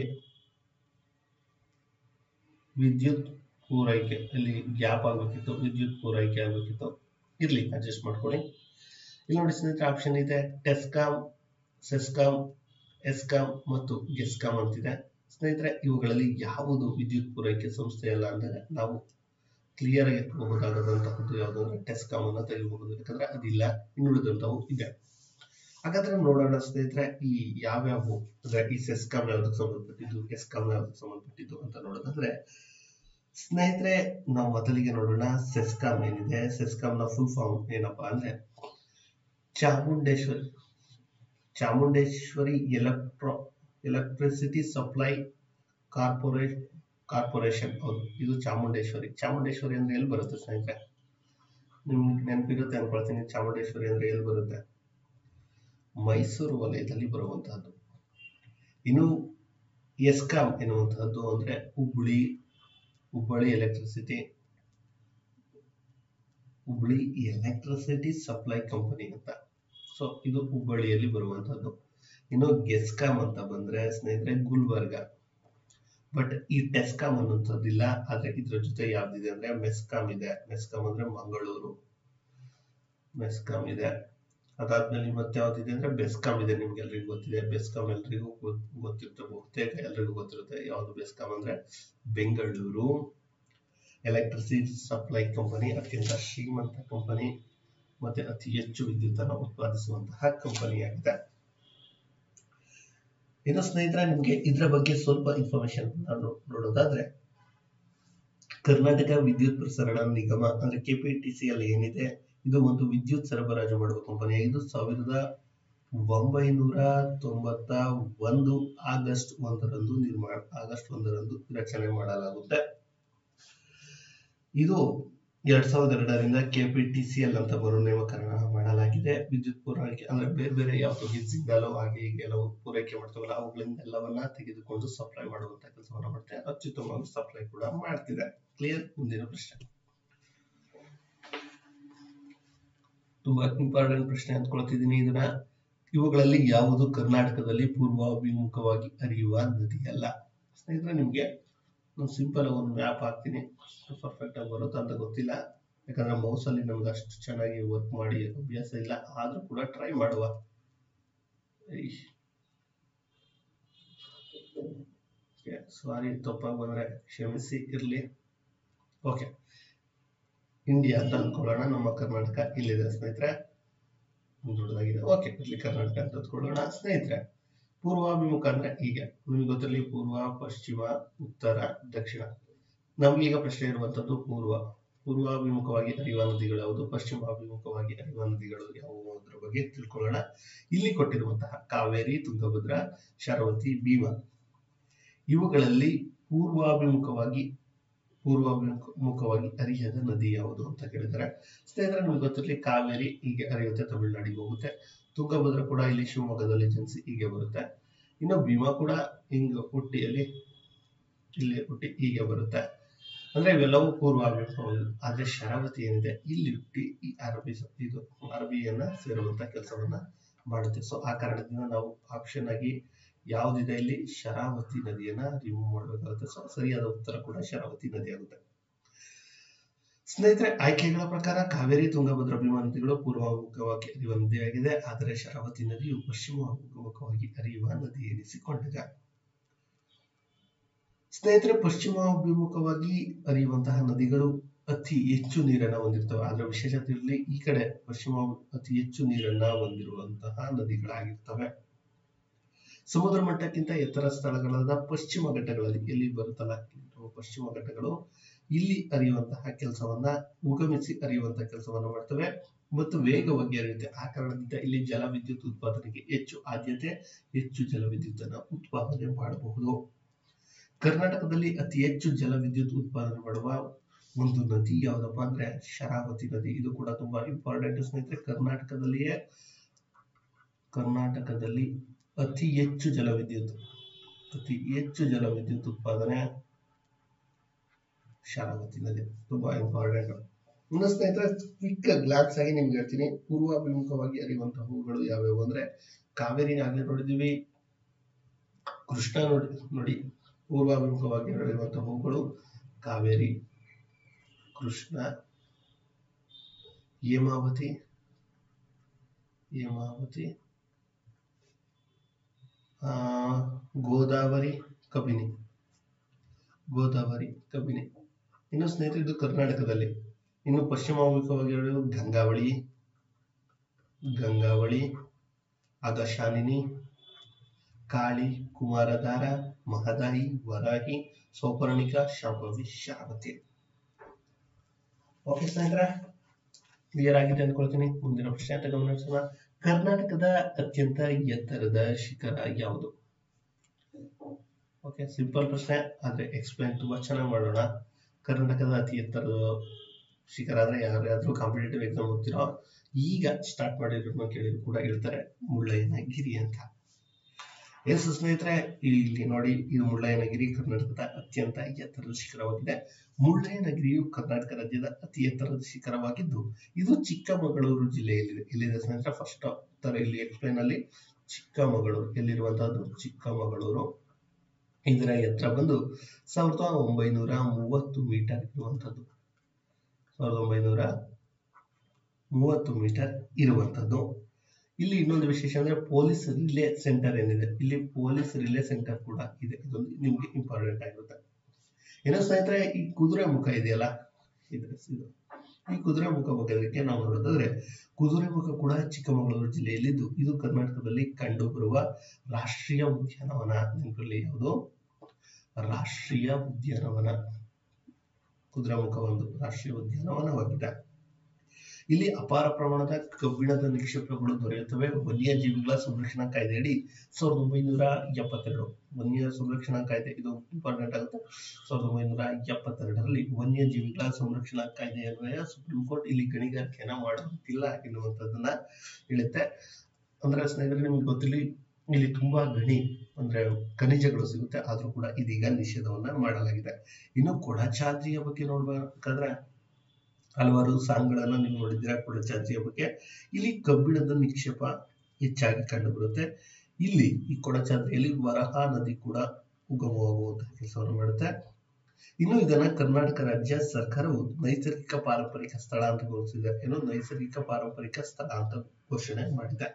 ವಿದ್ಯುತ್ ಪೂರೈಕೆ ಇಲ್ಲಿ ಗ್ಯಾಪ್ ಆಗ್ಬೇಕಿತ್ತು ವಿದ್ಯುತ್ ಪೂರೈಕೆ ಆಗ್ಬೇಕಿತ್ತು ಇರ್ಲಿ ಅಡ್ಜಸ್ಟ್ ಮಾಡ್ಕೊಳ್ಳಿ ಇಲ್ಲಿ ನೋಡಿ ಸ್ನೇಹಿತರೆ ಆಪ್ಷನ್ ಇದೆ ಟೆಸ್ಕಾಮ್ ಸೆಸ್ಕಾಮ್ ಎಸ್ಕಾಮ್ ಮತ್ತು ಗೆಸ್ಕಾಮ್ ಅಂತಿದೆ ಸ್ನೇಹಿತರೆ ಇವುಗಳಲ್ಲಿ ಯಾವುದು ವಿದ್ಯುತ್ ಪೂರೈಕೆ ಸಂಸ್ಥೆ ಅಲ್ಲ ಅಂದರೆ ನಾವು ಕ್ಲಿಯರ್ ಆಗಿ ಎತ್ಕೋಬೇಕಾದಂತಹದ್ದು ಯಾವುದು ಅಂದ್ರೆ ಟೆಸ್ಕಾಮ್ ಅನ್ನ ತೆಗಿಬಹುದು ಯಾಕಂದ್ರೆ ಅದಿಲ್ಲ ಇನ್ನುಳಿದಂತವು ಇದೆ ಹಾಗಾದ್ರೆ ನೋಡೋಣ ಸ್ನೇಹಿತರೆ ಈ ಯಾವ್ಯಾವು ಅಂದ್ರೆ ಈ ಸೆಸ್ಕಾಮ್ ಯಾವ್ದಕ್ಕೆ ಸಂಬಂಧಪಟ್ಟಿದ್ದು ಎಸ್ಕಾಮ್ ಯಾವ್ದಕ್ಕೆ ಸಂಬಂಧಪಟ್ಟಿದ್ದು ಅಂತ ನೋಡೋದಾದ್ರೆ ಸ್ನೇಹಿತರೆ ನಾವು ಮೊದಲಿಗೆ ನೋಡೋಣ ಸೆಸ್ಕಾಮ್ ಏನಿದೆ ಸೆಸ್ಕಾಮ್ ನ ಫುಲ್ ಫಾರ್ಮ್ ಏನಪ್ಪಾ ಅಂದ್ರೆ Chamundeshwari Chamundeshwari electro electricity supply corporate corporation ಹೌದು ಇದು ಚಾಮುಂಡೇಶ್ವರಿ ಚಾಮುಂಡೇಶ್ವರಿ ಅಂದ್ರೆ ಎಲ್ಲಿ ಬರುತ್ತೆ ಸ್ನೇಹಿತರೆ ನಿಮ್ಗೆ ನೆನಪಿರುತ್ತೆ ಅನ್ಕೊಳ್ತೀನಿ ಚಾಮುಂಡೇಶ್ವರಿ ಅಂದ್ರೆ ಎಲ್ಲಿ ಬರುತ್ತೆ ಮೈಸೂರು ವಲಯದಲ್ಲಿ ಬರುವಂತಹದ್ದು ಇನ್ನು ಎಸ್ಕಾಂ ಎನ್ನುವಂತಹದ್ದು ಅಂದ್ರೆ Hubballi Hubballi electricity Hubballi electricity supply company ಅಂತ ಸೊ ಇದು ಹುಬ್ಬಳ್ಳಿಯಲ್ಲಿ ಬರುವಂತಹದ್ದು ಇನ್ನು ಗೆಸ್ಕಾಂ ಅಂತ ಬಂದ್ರೆ ಸ್ನೇಹಿತರೆ ಗುಲ್ಬರ್ಗ ಬಟ್ ಈ ಟೆಸ್ಕಾಂ ಅನ್ನುವಂಥದ್ದಿಲ್ಲ ಆದ್ರೆ ಇದ್ರ ಜೊತೆ ಯಾವ್ದಿದೆ ಅಂದ್ರೆ ಮೆಸ್ಕಾಂ ಇದೆ ಮೆಸ್ಕಾಂ ಅಂದ್ರೆ ಮಂಗಳೂರು ಮೆಸ್ಕಾಂ ಇದೆ ಅದಾದ್ಮೇಲೆ ಮತ್ತೆ ಯಾವ್ದಿದೆ ಅಂದ್ರೆ ಬೆಸ್ಕಾಂ ಇದೆ ನಿಮ್ಗೆ ಎಲ್ರಿಗೂ ಗೊತ್ತಿದೆ ಬೆಸ್ಕಾಂ ಎಲ್ರಿಗೂ ಗೊತ್ತಿರುತ್ತೆ ಬಹುತೇಕ ಎಲ್ರಿಗೂ ಗೊತ್ತಿರುತ್ತೆ ಯಾವ್ದು ಬೆಸ್ಕಾಂ ಅಂದ್ರೆ ಬೆಂಗಳೂರು ಎಲೆಕ್ಟ್ರಿಸಿಟಿ ಸಪ್ಲೈ ಕಂಪನಿ ಅತ್ಯಂತ ಶ್ರೀಮಂತ ಕಂಪನಿ ಮತ್ತೆ ಅತಿ ಹೆಚ್ಚು ವಿದ್ಯುತ್ ಅನ್ನು ಉತ್ಪಾದಿಸುವಂತಹ ಕಂಪನಿಯಾಗಿದೆ ಇನ್ನು ಸ್ನೇಹಿತರೆ ನಿಮ್ಗೆ ಇದರ ಬಗ್ಗೆ ಸ್ವಲ್ಪ ಇನ್ಫಾರ್ಮೇಶನ್ ನಾನು ನೋಡೋದಾದ್ರೆ ಕರ್ನಾಟಕ ವಿದ್ಯುತ್ ಪ್ರಸರಣ ನಿಗಮ ಅಂದ್ರೆ ಕೆಪಿಟಿಸಿಎಲ್ ಏನಿದೆ ಇದು ಒಂದು ವಿದ್ಯುತ್ ಸರಬರಾಜು ಮಾಡುವ ಕಂಪನಿಯಾಗಿದ್ದು ಸಾವಿರದ ಒಂಬೈನೂರ ತೊಂಬತ್ತ ಒಂದು ಆಗಸ್ಟ್ ಒಂದರಂದು ನಿರ್ಮಾಣ ಆಗಸ್ಟ್ ಒಂದರಂದು ರಚನೆ ಮಾಡಲಾಗುತ್ತೆ ಇದು ಎರಡ್ ಸಾವಿರದ ಎರಡರಿಂದ ಕೆಪಿಟಿಸಿಎಲ್ ಅಂತ ಮರು ನೇಮಕರಣ ಮಾಡಲಾಗಿದೆ ವಿದ್ಯುತ್ ಪೂರೈಕೆ ಅಂದ್ರೆ ಬೇರೆ ಬೇರೆ ಯಾವ್ದು ಸಿಗ್ನಲ್ ಹಾಗೆ ಹೀಗೆ ಎಲ್ಲವೂ ಪೂರೈಕೆ ಮಾಡ್ತಾವಲ್ಲ ಅವುಗಳಿಂದ ಎಲ್ಲವನ್ನ ತೆಗೆದುಕೊಂಡು ಸಪ್ಲೈ ಮಾಡುವಂತ ಕೆಲಸವನ್ನ ಮಾಡುತ್ತೆ ಅತ್ಯುತ್ತಮವಾಗಿ ಸಪ್ಲೈ ಕೂಡ ಮಾಡ್ತಿದೆ ಕ್ಲಿಯರ್ ಮುಂದಿನ ಪ್ರಶ್ನೆ ತುಂಬಾ ಇಂಪಾರ್ಟೆಂಟ್ ಪ್ರಶ್ನೆ ಅಂದ್ಕೊಳ್ತಿದ್ದೀನಿ ಇದನ್ನ ಇವುಗಳಲ್ಲಿ ಯಾವುದು ಕರ್ನಾಟಕದಲ್ಲಿ ಪೂರ್ವಾಭಿಮುಖವಾಗಿ ಹರಿಯುವ ನದಿ ಅಲ್ಲ ಸ್ನೇಹಿತರೆ ನಿಮ್ಗೆ ನಾನು ಸಿಂಪಲ್ ಒಂದು ಮ್ಯಾಪ್ ಹಾಕ್ತೀನಿ ಪರ್ಫೆಕ್ಟ್ ಆಗಿ ಬರುತ್ತಾ ಅಂತ ಗೊತ್ತಿಲ್ಲ ಯಾಕಂದ್ರೆ ಮೌಸ್ ಅಲ್ಲಿ ನಮ್ಗೆ ಅಷ್ಟು ಚೆನ್ನಾಗಿ ವರ್ಕ್ ಮಾಡಿ ಅಭ್ಯಾಸ ಇಲ್ಲ ಆದ್ರೂ ಕೂಡ ಟ್ರೈ ಮಾಡುವ ಸಾರಿ ತಪ್ಪಾಗಿ ಬಂದ್ರೆ ಕ್ಷಮಿಸಿ ಇರ್ಲಿ ಓಕೆ ಇಂಡಿಯಾ ಅಂತ ಅನ್ಕೊಳ್ಳೋಣ ನಮ್ಮ ಕರ್ನಾಟಕ ಇಲ್ಲಿದೆ ಸ್ನೇಹಿತರೆ ದೊಡ್ಡದಾಗಿದೆ ಓಕೆ ಇಲ್ಲಿ ಕರ್ನಾಟಕ ಅಂತ ಅಂದ್ಕೊಳ್ಳೋಣ ಸ್ನೇಹಿತರೆ ಪೂರ್ವಾಭಿಮುಖ ಅಂದ್ರೆ ಹೀಗೆ ನಿಮ್ಗೆ ಗೊತ್ತಿರಲಿ ಪೂರ್ವ ಪಶ್ಚಿಮ ಉತ್ತರ ದಕ್ಷಿಣ ನಮ್ಗೀಗ ಪ್ರಶ್ನೆ ಇರುವಂತದ್ದು ಪೂರ್ವ ಪೂರ್ವಾಭಿಮುಖವಾಗಿ ಹರಿಯುವ ನದಿಗಳು ಯಾವುದು ಪಶ್ಚಿಮಾಭಿಮುಖವಾಗಿ ಹರಿಯುವ ನದಿಗಳು ಯಾವುವು ಅದರ ಬಗ್ಗೆ ತಿಳ್ಕೊಳ್ಳೋಣ ಇಲ್ಲಿ ಕೊಟ್ಟಿರುವಂತಹ ಕಾವೇರಿ ತುಂಗಭದ್ರಾ ಶರಾವತಿ ಭೀಮಾ ಇವುಗಳಲ್ಲಿ ಪೂರ್ವಾಭಿಮುಖವಾಗಿ ಪೂರ್ವಾಭಿಮುಖವಾಗಿ ಹರಿಯದ ನದಿ ಯಾವುದು ಅಂತ ಕೇಳಿದ್ದಾರೆ ಸ್ನೇಹಿತರೆ ನಿಮ್ಗೆ ಗೊತ್ತಿರಲಿ ಕಾವೇರಿ ಹೀಗೆ ಹರಿಯುತ್ತೆ ತಮಿಳುನಾಡಿಗೆ ಹೋಗುತ್ತೆ ತುಂಗಭದ್ರಾ ಕೂಡ ಇಲ್ಲಿ ಶಿವಮೊಗ್ಗದಲ್ಲಿ ಜನಿಸಿ ಹೀಗೆ ಬರುತ್ತೆ ಇನ್ನು ಭೀಮಾ ಕೂಡ ಹಿಂಗ ಹುಟ್ಟಿಯಲ್ಲಿ ಇಲ್ಲಿ ಹುಟ್ಟಿ ಹೀಗೆ ಬರುತ್ತೆ ಅಂದ್ರೆ ಇವೆಲ್ಲವೂ ಪೂರ್ವಾಭಿಮುಖವಾಗಿ ಆದ್ರೆ ಶರಾವತಿ ಏನಿದೆ ಇಲ್ಲಿ ಹುಟ್ಟಿ ಈ ಅರಬ್ಬಿ ಇದು ಅರಬಿಯನ್ನ ಸೇರುವಂತ ಕೆಲಸವನ್ನ ಮಾಡುತ್ತೆ ಸೊ ಆ ಕಾರಣದಿಂದ ನಾವು ಆಪ್ಷನ್ ಆಗಿ ಯಾವ್ದಿದೆ ಇಲ್ಲಿ ಶರಾವತಿ ನದಿಯನ್ನ ರಿಮೂವ್ ಮಾಡಬೇಕಾಗುತ್ತೆ ಸೊ ಸರಿಯಾದ ಉತ್ತರ ಕೂಡ ಶರಾವತಿ ನದಿ ಆಗುತ್ತೆ ಸ್ನೇಹಿತರೆ ಆಯ್ಕೆಗಳ ಪ್ರಕಾರ ಕಾವೇರಿ ತುಂಗಭದ್ರಾ ಭೀಮಾ ನದಿಗಳು ಪೂರ್ವಾಭಿಮುಖವಾಗಿ ಹರಿಯುವ ನದಿಯಾಗಿದೆ ಆದರೆ ಶರಾವತಿ ನದಿಯು ಪಶ್ಚಿಮಾಭಿಮುಖವಾಗಿ ಹರಿಯುವ ನದಿ ಎನಿಸಿಕೊಂಡಿದೆ ಸ್ನೇಹಿತರೆ ಪಶ್ಚಿಮಾಭಿಮುಖವಾಗಿ ಹರಿಯುವಂತಹ ನದಿಗಳು ಅತಿ ಹೆಚ್ಚು ನೀರನ್ನ ಹೊಂದಿರ್ತವೆ ಆದ್ರೆ ವಿಶೇಷತೆ ಇರಲಿ ಈ ಕಡೆ ಪಶ್ಚಿಮ ಅತಿ ಹೆಚ್ಚು ನೀರನ್ನ ಹೊಂದಿರುವಂತಹ ನದಿಗಳಾಗಿರ್ತವೆ ಸಮುದ್ರ ಮಟ್ಟಕ್ಕಿಂತ ಎತ್ತರ ಸ್ಥಳಗಳಾದ ಪಶ್ಚಿಮ ಘಟ್ಟಗಳಲ್ಲಿ ಎಲ್ಲಿ ಬರುತ್ತಲ್ಲ ಪಶ್ಚಿಮ ಘಟ್ಟಗಳು ಇಲ್ಲಿ ಹರಿಯುವಂತಹ ಕೆಲಸವನ್ನ ಉಗಮಿಸಿ ಹರಿಯುವಂತಹ ಕೆಲಸವನ್ನ ಮಾಡ್ತವೆ ಮತ್ತು ವೇಗವಾಗಿ ಹರಿಯುತ್ತೆ ಆ ಕಾರಣದಿಂದ ಇಲ್ಲಿ ಜಲವಿದ್ಯುತ್ ಉತ್ಪಾದನೆಗೆ ಹೆಚ್ಚು ಆದ್ಯತೆ ಹೆಚ್ಚು ಜಲವಿದ್ಯುತ್ ಅನ್ನ ಉತ್ಪಾದನೆ ಮಾಡಬಹುದು ಕರ್ನಾಟಕದಲ್ಲಿ ಅತಿ ಹೆಚ್ಚು ಜಲವಿದ್ಯುತ್ ಉತ್ಪಾದನೆ ಮಾಡುವ ಒಂದು ನದಿ ಯಾವ್ದಪ್ಪ ಅಂದ್ರೆ ಶರಾವತಿ ನದಿ ಇದು ಕೂಡ ತುಂಬಾ ಇಂಪಾರ್ಟೆಂಟ್ ಸ್ನೇಹಿತರೆ ಕರ್ನಾಟಕದಲ್ಲಿಯೇ ಕರ್ನಾಟಕದಲ್ಲಿ ಅತಿ ಹೆಚ್ಚು ಜಲವಿದ್ಯುತ್ ಅತಿ ಹೆಚ್ಚು ಜಲವಿದ್ಯುತ್ ಉತ್ಪಾದನೆ ಶರಾವತಿ ನದಿ ತುಂಬಾ ಇಂಪಾರ್ಟೆಂಟ್ ಇನ್ನು ಸ್ನೇಹಿತರೆ ಕ್ವಿಕ್ ಗ್ಲಾನ್ಸ್ ಆಗಿ ನಿಮ್ಗೆ ಹೇಳ್ತೀನಿ ಪೂರ್ವಾಭಿಮುಖವಾಗಿ ಹರಿಯುವಂತಹ ಹೂಗಳು ಯಾವ್ಯಾವು ಅಂದ್ರೆ ಕಾವೇರಿ ಆಗ್ಲೇ ನೋಡಿದೀವಿ ಕೃಷ್ಣ ನೋಡಿ ನೋಡಿ ಪೂರ್ವಾಭಿಮುಖವಾಗಿ ಹರಿಯುವಂತಹ ಹೂಗಳು ಕಾವೇರಿ ಕೃಷ್ಣ ಹೇಮಾವತಿ ಹೇಮಾವತಿ ಆ ಗೋದಾವರಿ ಕಬಿನಿ ಗೋದಾವರಿ ಕಬಿನಿ ಇನ್ನು ಸ್ನೇಹಿತರೆ ಇದು ಕರ್ನಾಟಕದಲ್ಲಿ ಇನ್ನು ಪಶ್ಚಿಮಾಭಿಮುಖವಾಗಿ ಹೇಳೋದು ಗಂಗಾವಳಿ ಗಂಗಾವಳಿ ಅಗಶಾಲಿನಿ ಕಾಳಿ ಕುಮಾರಧಾರ ಮಹದಾಯಿ ವರಾಹಿ ಸೌಪರ್ಣಿಕ ಶಾಂಭವಿ ಶಾರವತಿ ಓಕೆ ಸ್ನೇಹಿತರೆ ಕ್ಲಿಯರ್ ಆಗಿದೆ ಅನ್ಕೊಳ್ತೀನಿ ಮುಂದಿನ ಪ್ರಶ್ನೆ ಅಂತ ಗಮನಿಸೋಣ ಕರ್ನಾಟಕದ ಅತ್ಯಂತ ಎತ್ತರದ ಶಿಖರ ಯಾವುದು ಓಕೆ ಸಿಂಪಲ್ ಪ್ರಶ್ನೆ ಆದ್ರೆ ಎಕ್ಸ್ಪ್ಲೈನ್ ತುಂಬಾ ಚೆನ್ನಾಗಿ ಮಾಡೋಣ ಕರ್ನಾಟಕದ ಅತಿ ಎತ್ತರದ ಶಿಖರ ಅಂದ್ರೆ ಯಾರಾದ್ರೂ ಕಾಂಪಿಟೇಟಿವ್ ಎಕ್ಸಾಮ್ ಓದ್ತಿರೋ ಈಗ ಸ್ಟಾರ್ಟ್ ಮಾಡಿರೋದನ್ನ ಕೇಳಿದ್ರು ಕೂಡ ಹೇಳ್ತಾರೆ ಮುಳ್ಳಯ್ಯನಗಿರಿ ಅಂತ ಎಸ್ ಸ್ನೇಹಿತರೆ ಇಲ್ಲಿ ನೋಡಿ ಇದು ಮುಳ್ಳಯ್ಯನಗಿರಿ ಕರ್ನಾಟಕದ ಅತ್ಯಂತ ಎತ್ತರದ ಶಿಖರವಾಗಿದೆ ಮುಳ್ಳಯ್ಯನಗಿರಿಯು ಕರ್ನಾಟಕ ರಾಜ್ಯದ ಅತಿ ಎತ್ತರದ ಶಿಖರವಾಗಿದ್ದು ಇದು ಚಿಕ್ಕಮಗಳೂರು ಜಿಲ್ಲೆಯಲ್ಲಿದೆ ಎಲ್ಲಿದೆ ಸ್ನೇಹಿತರೆ ಫಸ್ಟ್ ತರ ಇಲ್ಲಿ ಎಕ್ಸ್ಪ್ಲೈನ್ ಅಲ್ಲಿ ಚಿಕ್ಕಮಗಳೂರು ಎಲ್ಲಿರುವಂತಹದ್ದು ಚಿಕ್ಕಮಗಳೂರು ಇದರ ಎತ್ತರ ಬಂದು ಸಾವಿರದ ಒಂಬೈನೂರ ಮೂವತ್ತು ಮೀಟರ್ ಇರುವಂತದ್ದು ಸಾವಿರದ ಒಂಬೈನೂರ ಮೂವತ್ತು ಮೀಟರ್ ಇರುವಂತದ್ದು ಇಲ್ಲಿ ಇನ್ನೊಂದು ವಿಶೇಷ ಅಂದ್ರೆ ಪೊಲೀಸ್ ರಿಲೇ ಸೆಂಟರ್ ಏನಿದೆ ಇಲ್ಲಿ ಪೊಲೀಸ್ ರಿಲೇ ಸೆಂಟರ್ ಕೂಡ ಇದೆ ಇದೊಂದು ನಿಮ್ಗೆ ಇಂಪಾರ್ಟೆಂಟ್ ಆಗಿರುತ್ತೆ ಏನೋ ಸ್ನೇಹಿತರೆ ಈ ಕುದುರೆ ಮುಖ ಇದೆಯಲ್ಲ ಇದು ಇದು ಈ ಕುದುರೆ ಮುಖ ಬಗ್ಗೆದಕ್ಕೆ ನಾವು ನೋಡೋದಾದ್ರೆ ಕುದುರೆ ಮುಖ ಕೂಡ ಚಿಕ್ಕಮಗಳೂರು ಜಿಲ್ಲೆಯಲ್ಲಿದ್ದು ಇದು ಕರ್ನಾಟಕದಲ್ಲಿ ಕಂಡು ಬರುವ ರಾಷ್ಟ್ರೀಯ ಉದ್ಯಾನವನ ನೆನಪಲ್ಲಿ ಯಾವುದು ರಾಷ್ಟ್ರೀಯ ಉದ್ಯಾನವನ ಕುದುರೆ ಮುಖ ಒಂದು ರಾಷ್ಟ್ರೀಯ ಉದ್ಯಾನವನವಾಗಿದೆ ಇಲ್ಲಿ ಅಪಾರ ಪ್ರಮಾಣದ ಕಬ್ಬಿಣದ ನಿಕ್ಷೇಪಗಳು ದೊರೆಯುತ್ತವೆ ವನ್ಯಜೀವಿಗಳ ಸಂರಕ್ಷಣಾ ಕಾಯ್ದೆಯಡಿ ಸಾವಿರದ ಒಂಬೈನೂರ ಎಪ್ಪತ್ತೆರಡು ವನ್ಯ ಸಂರಕ್ಷಣಾ ಕಾಯ್ದೆ ಇದು ಇಂಪಾರ್ಟೆಂಟ್ ಆಗುತ್ತೆ ಸಾವಿರದ ಒಂಬೈನೂರ ಎಪ್ಪತ್ತೆರಡರಲ್ಲಿ ವನ್ಯಜೀವಿಗಳ ಸಂರಕ್ಷಣಾ ಕಾಯ್ದೆಯನ್ವಯ ಸುಪ್ರೀಂ ಕೋರ್ಟ್ ಇಲ್ಲಿ ಗಣಿಗಾರಿಕೆಯನ್ನ ಮಾಡುತ್ತಿಲ್ಲ ಎನ್ನುವಂಥದ್ದನ್ನ ಹೇಳುತ್ತೆ ಅಂದ್ರೆ ಸ್ನೇಹಿತರೆ ನಿಮ್ಗೆ ಗೊತ್ತಿಲ್ಲ ಇಲ್ಲಿ ತುಂಬಾ ಗಣಿ ಅಂದ್ರೆ ಖನಿಜಗಳು ಸಿಗುತ್ತೆ ಆದ್ರೂ ಕೂಡ ಇದೀಗ ನಿಷೇಧವನ್ನ ಮಾಡಲಾಗಿದೆ ಇನ್ನು ಕೊಡಚಾದ್ರಿಯ ಬಗ್ಗೆ ನೋಡ್ಬೇಕಾದ್ರೆ ಹಲವಾರು ಸಾಂಗ್ಗಳನ್ನ ನೀವು ನೋಡಿದ್ದೀರಾ ಕೊಡಚಾದ್ರಿಯ ಬಗ್ಗೆ ಇಲ್ಲಿ ಕಬ್ಬಿಣದ ನಿಕ್ಷೇಪ ಹೆಚ್ಚಾಗಿ ಕಂಡು ಬರುತ್ತೆ ಇಲ್ಲಿ ಈ ಕೊಡಚಾದ್ರಿಯಲ್ಲಿ ವರಹ ನದಿ ಕೂಡ ಉಗಮವಾಗುವಂತಹ ಕೆಲಸವನ್ನು ಮಾಡುತ್ತೆ ಇನ್ನು ಇದನ್ನ ಕರ್ನಾಟಕ ರಾಜ್ಯ ಸರ್ಕಾರವು ನೈಸರ್ಗಿಕ ಪಾರಂಪರಿಕ ಸ್ಥಳ ಅಂತ ಘೋಷಿಸಿದೆ ಏನು ನೈಸರ್ಗಿಕ ಪಾರಂಪರಿಕ ಸ್ಥಳ ಅಂತ ಘೋಷಣೆ ಮಾಡಿದೆ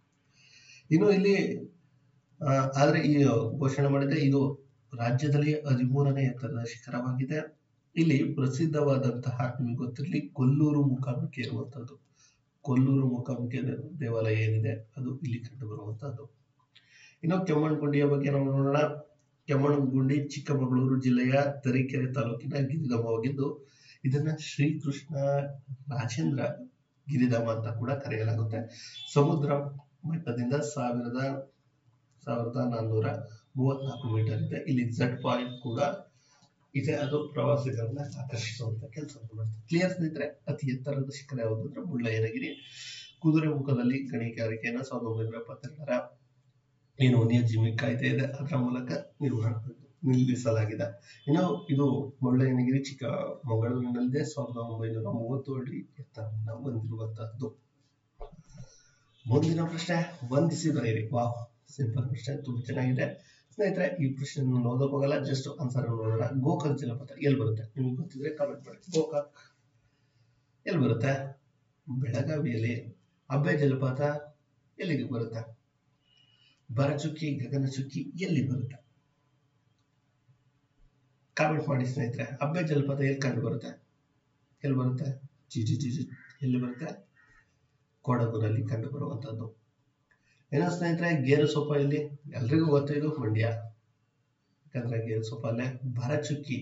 ಇನ್ನು ಇಲ್ಲಿ ಆ, ಆದ್ರೆ ಈ ಘೋಷಣೆ ಮಾಡಿದೆ ಇದು ರಾಜ್ಯದಲ್ಲಿ ಹದಿಮೂರನೇ ಎತ್ತರದ ಶಿಖರವಾಗಿದೆ ಇಲ್ಲಿ ಪ್ರಸಿದ್ಧವಾದಂತಹ ನಿಮಗೆ ಗೊತ್ತಿರಲಿ ಕೊಲ್ಲೂರು ಮೂಕಾಂಬಿಕೆ ಇರುವಂತದ್ದು ಕೊಲ್ಲೂರು ಮೂಕಾಂಬಿಕೆ ದೇ- ದೇವಾಲಯ ಏನಿದೆ ಅದು ಇಲ್ಲಿ ಕಂಡು ಬರುವಂತಹದ್ದು ಇನ್ನು ಕೆಮ್ಮಣ್ಣಗುಂಡಿಯ ಬಗ್ಗೆ ನಾವು ನೋಡೋಣ ಕೆಮ್ಮಣ್ಣಗುಂಡಿ ಚಿಕ್ಕಮಗಳೂರು ಜಿಲ್ಲೆಯ ತರೀಕೆರೆ ತಾಲೂಕಿನ ಗಿರಿಧಾಮವಾಗಿದ್ದು ಇದನ್ನ ಶ್ರೀಕೃಷ್ಣ ರಾಜೇಂದ್ರ ಗಿರಿಧಾಮ ಅಂತ ಕೂಡ ಕರೆಯಲಾಗುತ್ತೆ ಸಮುದ್ರ ಮಟ್ಟದಿಂದ ಸಾವಿರದ ಸಾವಿರದ ನಾನ್ನೂರ ಮೂವತ್ನಾಲ್ಕು ಮೀಟರ್ ಇದೆ ಇಲ್ಲಿ ಝಡ್ ಪಾಯಿಂಟ್ ಕೂಡ ಇದೆ ಅದು ಪ್ರವಾಸಿಗರನ್ನ ಆಕರ್ಷಿಸುವಂತ ಕೆಲಸ ಮಾಡುತ್ತೆ ಕ್ಲಿಯರ್ ಸ್ನೇಹಿತರೆ ಅತಿ ಎತ್ತರದ ಶಿಖರ ಯಾವುದು ಅಂದ್ರೆ ಮುಳ್ಳಯ್ಯನಗಿರಿ ಕುದುರೆ ಮುಖದಲ್ಲಿ ಗಣಿಗಾರಿಕೆಯನ್ನ ಸಾವಿರದ ಒಂಬೈನೂರ ಎಪ್ಪತ್ತೆರಡರ ಏನು ವನ್ಯಜೀವಿ ಕಾಯ್ದೆ ಇದೆ ಅದರ ಮೂಲಕ ನಿರ್ವಹಣೆ ನಿಲ್ಲಿಸಲಾಗಿದೆ ಇನ್ನು ಇದು ಮುಳ್ಳಯ್ಯನಗಿರಿ ಚಿಕ್ಕಮಗಳೂರಿನಲ್ಲಿದೆ ಸಾವಿರದ ಒಂಬೈನೂರ ಮೂವತ್ತು ಅಡಿ ಎತ್ತರವನ್ನು ಹೊಂದಿರುವಂತಹದ್ದು ಮುಂದಿನ ಪ್ರಶ್ನೆ ವಂದಿಸಿ ಬರೆಯಿರಿ ವಾಹ್ ಸಿಂಪಲ್ ಪ್ರಶ್ನೆ ತುಂಬಾ ಚೆನ್ನಾಗಿದೆ ಸ್ನೇಹಿತರೆ ಈ ಪ್ರಶ್ನೆ ಓದಕ್ ಹೋಗಲ್ಲ ಜಸ್ಟ್ ಆನ್ಸರ್ ನೋಡೋಣ ಗೋಕಾಕ್ ಜಲಪಾತ ಎಲ್ಲಿ ಬರುತ್ತೆ ನಿಮ್ಗೆ ಗೊತ್ತಿದ್ರೆ ಕಾಮೆಂಟ್ ಮಾಡಿ ಗೋಕಾಕ್ ಎಲ್ಲಿ ಬರುತ್ತೆ ಬೆಳಗಾವಿಯಲ್ಲಿ ಅಬ್ಬೆ ಜಲಪಾತ ಎಲ್ಲಿಗೆ ಬರುತ್ತೆ ಬರಚುಕ್ಕಿ ಗಗನಚುಕ್ಕಿ ಎಲ್ಲಿ ಬರುತ್ತೆ ಕಾಮೆಂಟ್ ಮಾಡಿ ಸ್ನೇಹಿತರೆ ಅಬ್ಬೆ ಜಲಪಾತ ಎಲ್ಲಿ ಕಂಡು ಬರುತ್ತೆ ಎಲ್ಲಿ ಬರುತ್ತೆ ಜಿ ಜಿ ಜಿ ಜಿ ಎಲ್ಲಿ ಬರುತ್ತೆ ಕೊಡಗುನಲ್ಲಿ ಕಂಡು ಬರುವಂತದ್ದು ಏನೋ ಸ್ನೇಹಿತರೆ ಗೇರು ಸೊಪ್ಪ ಇಲ್ಲಿ ಎಲ್ರಿಗೂ ಗೊತ್ತಿದ್ದು ಮಂಡ್ಯ ಯಾಕಂದ್ರೆ ಗೇರು ಸೊಪ್ಪ ಅಲ್ಲೇ ಭರಚುಕ್ಕಿ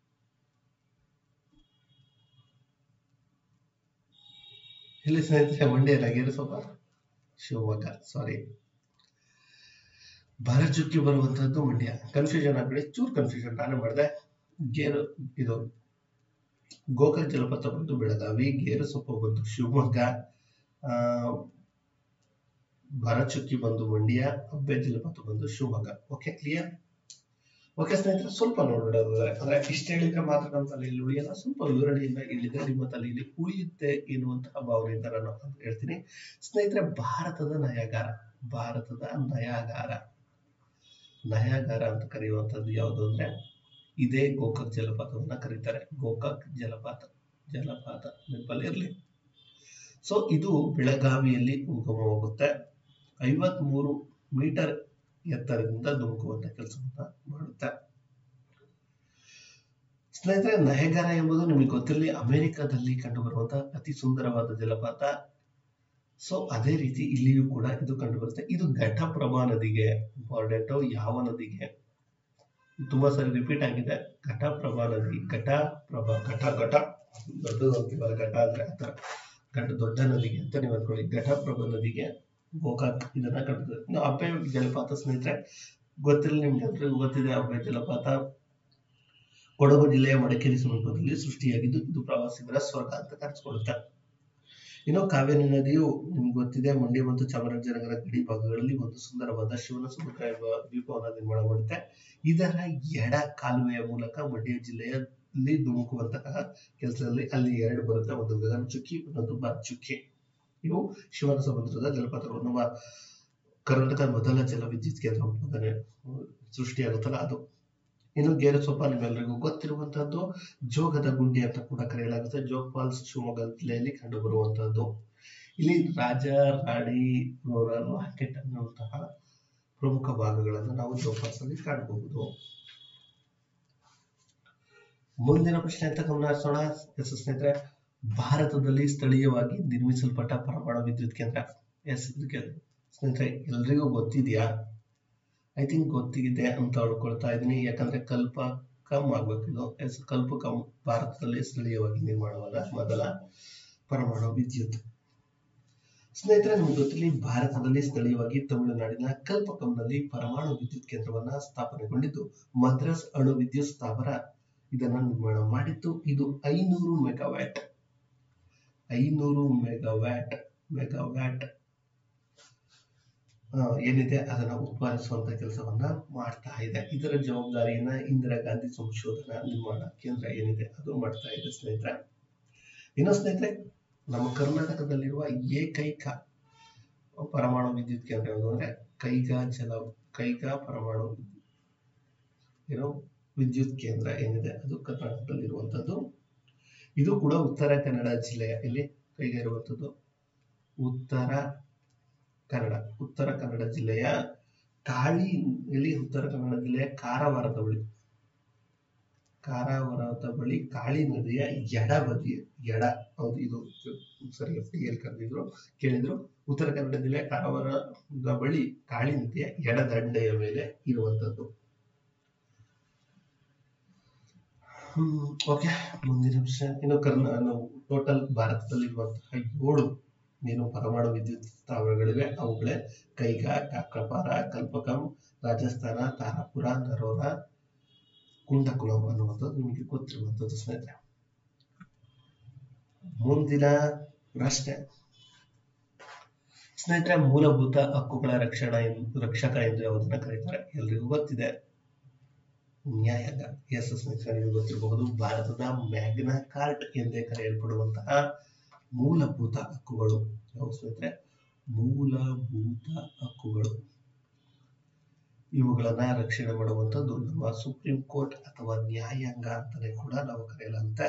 ಇಲ್ಲಿ ಸ್ನೇಹಿತರೆ ಮಂಡ್ಯ ಅಲ್ಲ ಗೇರು ಸೊಪ್ಪ ಶಿವಮೊಗ್ಗ ಸಾರಿ ಭರಚುಕ್ಕಿ ಬರುವಂತದ್ದು ಮಂಡ್ಯ ಕನ್ಫ್ಯೂಷನ್ ಆಗ್ಬಿಡಿ ಚೂರ್ ಕನ್ಫ್ಯೂಷನ್ ನಾನೇ ಮಾಡಿದೆ ಗೇರು ಇದು ಗೋಕರ್ಣ ಜಲಪಾತ ಬಂದು ಬೆಳಗಾವಿ ಗೇರು ಸೊಪ್ಪ ಬಂದು ಶಿವಮೊಗ್ಗ ಆ ಭರಚುಕ್ಕಿ ಬಂದು ಮಂಡ್ಯ ಅಬ್ಬೆ ಜಲಪಾತ ಬಂದು ಶಿವಮೊಗ್ಗ ಓಕೆ ಕ್ಲಿಯರ್ ಓಕೆ ಸ್ನೇಹಿತರೆ ಸ್ವಲ್ಪ ನೋಡೋದಾದ್ರೆ ಅಂದ್ರೆ ಇಷ್ಟ ಹೇಳಿದ್ರೆ ಮಾತ್ರ ನಮ್ಮ ತಲೆಯಲ್ಲಿ ಉಳಿಯಲ್ಲ ಸ್ವಲ್ಪ ವಿವರಣೆಯಿಂದ ಹೇಳಿದ್ರೆ ನಿಮ್ಮ ತಲೆಯಲ್ಲಿ ಉಳಿಯುತ್ತೆ ಎನ್ನುವಂತಹ ಭಾವನೆಯಿಂದ ನಾನು ಅಂತ ಹೇಳ್ತೀನಿ ಸ್ನೇಹಿತರೆ ಭಾರತದ ನಯಗಾರ ಭಾರತದ ನಯಾಗಾರ ನಯಾಗಾರ ಅಂತ ಕರೆಯುವಂತದ್ದು ಯಾವುದು ಅಂದ್ರೆ ಇದೇ ಗೋಕಾಕ್ ಜಲಪಾತವನ್ನ ಕರೀತಾರೆ ಗೋಕಾಕ್ ಜಲಪಾತ ಜಲಪಾತ ನೆನಪಲ್ಲಿ ಇರ್ಲಿ ಸೊ ಇದು ಬೆಳಗಾವಿಯಲ್ಲಿ ಉಗಮವಾಗುತ್ತೆ ಐವತ್ಮೂರು ಮೀಟರ್ ಎತ್ತರದಿಂದ ಧುಮುಕುವಂತ ಕೆಲಸವನ್ನ ಮಾಡುತ್ತೆ ಸ್ನೇಹಿತರೆ ನಯಗಾರ ಎಂಬುದು ನಿಮಗೆ ಗೊತ್ತಿರಲಿ ಅಮೆರಿಕದಲ್ಲಿ ಕಂಡುಬರುವಂತಹ ಅತಿ ಸುಂದರವಾದ ಜಲಪಾತ ಸೊ ಅದೇ ರೀತಿ ಇಲ್ಲಿಯೂ ಕೂಡ ಇದು ಕಂಡುಬರುತ್ತೆ ಇದು ಘಟಪ್ರಭಾ ನದಿಗೆ ಇಂಪಾರ್ಟೆಂಟ್ ಯಾವ ನದಿಗೆ ತುಂಬಾ ಸರಿ ರಿಪೀಟ್ ಆಗಿದೆ ಘಟಪ್ರಭಾ ನದಿ ಘಟಪ್ರಭಾ ಘಟ ಘಟ ದೊಡ್ಡದು ಅಂತೀವಲ್ಲ ಘಟ ಅಂದ್ರೆ ಆತರ ಘಟ ದೊಡ್ಡ ನದಿಗೆ ಅಂತ ನೀವು ಅನ್ಕೊಳ್ಳಿ ಘಟಪ್ರಭಾ ನದಿಗೆ ಗೋಕಾಕ್ ಇದನ್ನ ಕಂಡಿದೆ ಇನ್ನು ಅಬ್ಬೆ ಜಲಪಾತ ಸ್ನೇಹಿತರೆ ಗೊತ್ತಿಲ್ಲ ನಿಮ್ಗೆ ಎಲ್ರಿಗೂ ಗೊತ್ತಿದೆ ಅಬ್ಬೆ ಜಲಪಾತ ಕೊಡಗು ಜಿಲ್ಲೆಯ ಮಡಿಕೇರಿ ಸಮೀಪದಲ್ಲಿ ಸೃಷ್ಟಿಯಾಗಿದ್ದು ಇದು ಪ್ರವಾಸಿಗರ ಸ್ವರ್ಗ ಅಂತ ಕರೆಸಿಕೊಳ್ಳುತ್ತೆ ಇನ್ನು ಕಾವೇರಿ ನದಿಯು ನಿಮ್ಗೆ ಗೊತ್ತಿದೆ ಮಂಡ್ಯ ಮತ್ತು ಚಾಮರಾಜನಗರ ಗಡಿ ಭಾಗಗಳಲ್ಲಿ ಒಂದು ಸುಂದರವಾದ ಶಿವನ ಸಮುದ್ರ ಎಂಬ ದ್ವೀಪವನ್ನು ನಿರ್ಮಾಣ ಮಾಡುತ್ತೆ ಇದರ ಎಡ ಕಾಲುವೆಯ ಮೂಲಕ ಮಂಡ್ಯ ಜಿಲ್ಲೆಯಲ್ಲಿ ಧುಮುಕುವಂತಹ ಕೆಲಸದಲ್ಲಿ ಅಲ್ಲಿ ಎರಡು ಬರುತ್ತೆ ಒಂದು ಗಗನ ಚುಕ್ಕಿ ಇನ್ನೊಂದು ಬರ ಚುಕ್ಕಿ ಇವು ಶಿವನ ಸಮುದ್ರದ ಜಲಪಾತಗಳು ನಮ್ಮ ಕರ್ನಾಟಕ ಮೊದಲ ಜಲವಿದ್ಯುತ್ ಕೇಂದ್ರ ಉತ್ಪಾದನೆ ಸೃಷ್ಟಿಯಾಗುತ್ತಲ್ಲ ಅದು ಇನ್ನು ಗೇರುಸೊಪ್ಪ ನಿಮ್ಮೆಲ್ಲರಿಗೂ ಗೊತ್ತಿರುವಂತಹದ್ದು ಜೋಗದ ಗುಂಡಿ ಅಂತ ಕೂಡ ಕರೆಯಲಾಗುತ್ತೆ ಜೋಗ್ ಫಾಲ್ಸ್ ಶಿವಮೊಗ್ಗ ಜಿಲ್ಲೆಯಲ್ಲಿ ಕಂಡು ಬರುವಂತಹದ್ದು ಇಲ್ಲಿ ರಾಜ ರಾಣಿ ರಾಕೆಟ್ ಅನ್ನುವಂತಹ ಪ್ರಮುಖ ಭಾಗಗಳನ್ನು ನಾವು ಜೋಗ್ ಫಾಲ್ಸ್ ಅಲ್ಲಿ ಕಾಣಬಹುದು ಮುಂದಿನ ಪ್ರಶ್ನೆ ಅಂತ ಗಮನ ಹರಿಸೋಣ ಎಸ್ ಸ್ನೇಹಿತರೆ ಭಾರತದಲ್ಲಿ ಸ್ಥಳೀಯವಾಗಿ ನಿರ್ಮಿಸಲ್ಪಟ್ಟ ಪರಮಾಣು ವಿದ್ಯುತ್ ಕೇಂದ್ರ ಎಸ್ ಇದಕ್ಕೆ ಸ್ನೇಹಿತರೆ ಎಲ್ರಿಗೂ ಗೊತ್ತಿದೆಯಾ ಐ ಥಿಂಕ್ ಗೊತ್ತಿದೆ ಅಂತ ಅನ್ಕೊಳ್ತಾ ಇದ್ದೀನಿ ಯಾಕಂದ್ರೆ ಕಲ್ಪಕಂ ಆಗ್ಬೇಕಿದು ಎಸ್ ಕಲ್ಪಕಂ ಭಾರತದಲ್ಲಿ ಸ್ಥಳೀಯವಾಗಿ ನಿರ್ಮಾಣವಾದ ಮೊದಲ ಪರಮಾಣು ವಿದ್ಯುತ್ ಸ್ನೇಹಿತರೆ ನಿಮ್ಗೆ ಗೊತ್ತಿರಲಿ ಭಾರತದಲ್ಲಿ ಸ್ಥಳೀಯವಾಗಿ ತಮಿಳುನಾಡಿನ ಕಲ್ಪಕಂನಲ್ಲಿ ಪರಮಾಣು ವಿದ್ಯುತ್ ಕೇಂದ್ರವನ್ನ ಸ್ಥಾಪನೆಗೊಂಡಿದ್ದು ಮದ್ರಾಸ್ ಅಣು ವಿದ್ಯುತ್ ಸ್ಥಾವರ ಇದನ್ನ ನಿರ್ಮಾಣ ಮಾಡಿತ್ತು ಇದು ಐನೂರು ಮೆಗಾವ್ಯಾಟ್ ಐನೂರು ಮೆಗಾವ್ಯಾಟ್ ಮೆಗಾವ್ಯಾಟ್ ಆ, ಏನಿದೆ ಅದನ್ನ ಉತ್ಪಾದಿಸುವಂತ ಕೆಲಸವನ್ನ ಮಾಡ್ತಾ ಇದೆ ಇದರ ಜವಾಬ್ದಾರಿಯನ್ನ ಇಂದಿರಾ ಗಾಂಧಿ ಸಂಶೋಧನಾ ನಿರ್ಮಾಣ ಕೇಂದ್ರ ಏನಿದೆ ಅದು ಮಾಡ್ತಾ ಇದೆ ಸ್ನೇಹಿತರೆ ಇನ್ನು ಸ್ನೇಹಿತರೆ ನಮ್ಮ ಕರ್ನಾಟಕದಲ್ಲಿರುವ ಏಕೈಕ ಪರಮಾಣು ವಿದ್ಯುತ್ ಕೇಂದ್ರ ಯಾವುದು ಅಂದ್ರೆ ಕೈಗಾ ಜಲ ಕೈಗಾ ಪರಮಾಣು ಏನೋ ವಿದ್ಯುತ್ ಕೇಂದ್ರ ಏನಿದೆ ಅದು ಕರ್ನಾಟಕದಲ್ಲಿರುವಂತದ್ದು ಇದು ಕೂಡ ಉತ್ತರ ಕನ್ನಡ ಜಿಲ್ಲೆಯ ಇಲ್ಲಿ ಕೈಗೆ ಇರುವಂತದ್ದು ಉತ್ತರ ಕನ್ನಡ ಉತ್ತರ ಕನ್ನಡ ಜಿಲ್ಲೆಯ ಕಾಳಿ ಇಲ್ಲಿ ಉತ್ತರ ಕನ್ನಡ ಜಿಲ್ಲೆಯ ಕಾರವಾರದ ಬಳಿ ಕಾರವಾರದ ಬಳಿ ಕಾಳಿ ನದಿಯ ಎಡ ಬದಿ ಎಡ ಹೌದು ಇದು ಸರಿ ಎಫ್ ಡಿ ಎಲ್ ಕರೆದಿದ್ರು ಕೇಳಿದ್ರು ಉತ್ತರ ಕನ್ನಡ ಜಿಲ್ಲೆಯ ಕಾರವಾರದ ಬಳಿ ಕಾಳಿ ನದಿಯ ಎಡ ದಂಡೆಯ ಮೇಲೆ ಇರುವಂತದ್ದು ಹ್ಮ್ ಓಕೆ ಮುಂದಿನ ವಿಷಯ ಇನ್ನು ಕರ್ನಾ ನಾವು ಟೋಟಲ್ ಭಾರತದಲ್ಲಿರುವಂತಹ ಏಳು ಏನು ಪರಮಾಣು ವಿದ್ಯುತ್ ಸ್ಥಾವರಗಳಿವೆ ಅವುಗಳೇ ಕೈಗಾ ಕಾಕ್ರಪಾರ ಕಲ್ಪಕಂ ರಾಜಸ್ಥಾನ ತಾರಾಪುರ ನರೋರ ಕುಂಡಕುಲಂ ಅನ್ನುವಂಥದ್ದು ನಿಮಗೆ ಗೊತ್ತಿರುವಂಥದ್ದು ಸ್ನೇಹಿತರೆ ಮುಂದಿನ ಪ್ರಶ್ನೆ ಸ್ನೇಹಿತರೆ ಮೂಲಭೂತ ಹಕ್ಕುಗಳ ರಕ್ಷಣಾ ಎಂದು ರಕ್ಷಕ ಎಂದು ಯಾವುದನ್ನ ಕರೀತಾರೆ ಎಲ್ರಿಗೂ ಗೊತ್ತಿದೆ ನ್ಯಾಯಾಂಗ ಎಸ್ ಸ್ನೇಹಿತರೆ ನಿಮಗೆ ಗೊತ್ತಿರಬಹುದು ಭಾರತದ ಮ್ಯಾಗ್ನಾ ಕಾರ್ಟ್ ಎಂದೇ ಕರೆಯಲ್ಪಡುವಂತಹ ಮೂಲಭೂತ ಹಕ್ಕುಗಳು ಯಾವ ಸ್ನೇಹಿತರೆ ಮೂಲಭೂತ ಹಕ್ಕುಗಳು ಇವುಗಳನ್ನ ರಕ್ಷಣೆ ಮಾಡುವಂತದ್ದು ನಮ್ಮ ಸುಪ್ರೀಂ ಕೋರ್ಟ್ ಅಥವಾ ನ್ಯಾಯಾಂಗ ಅಂತಾನೆ ಕೂಡ ನಾವು ಕರೆಯಲಾಗುತ್ತೆ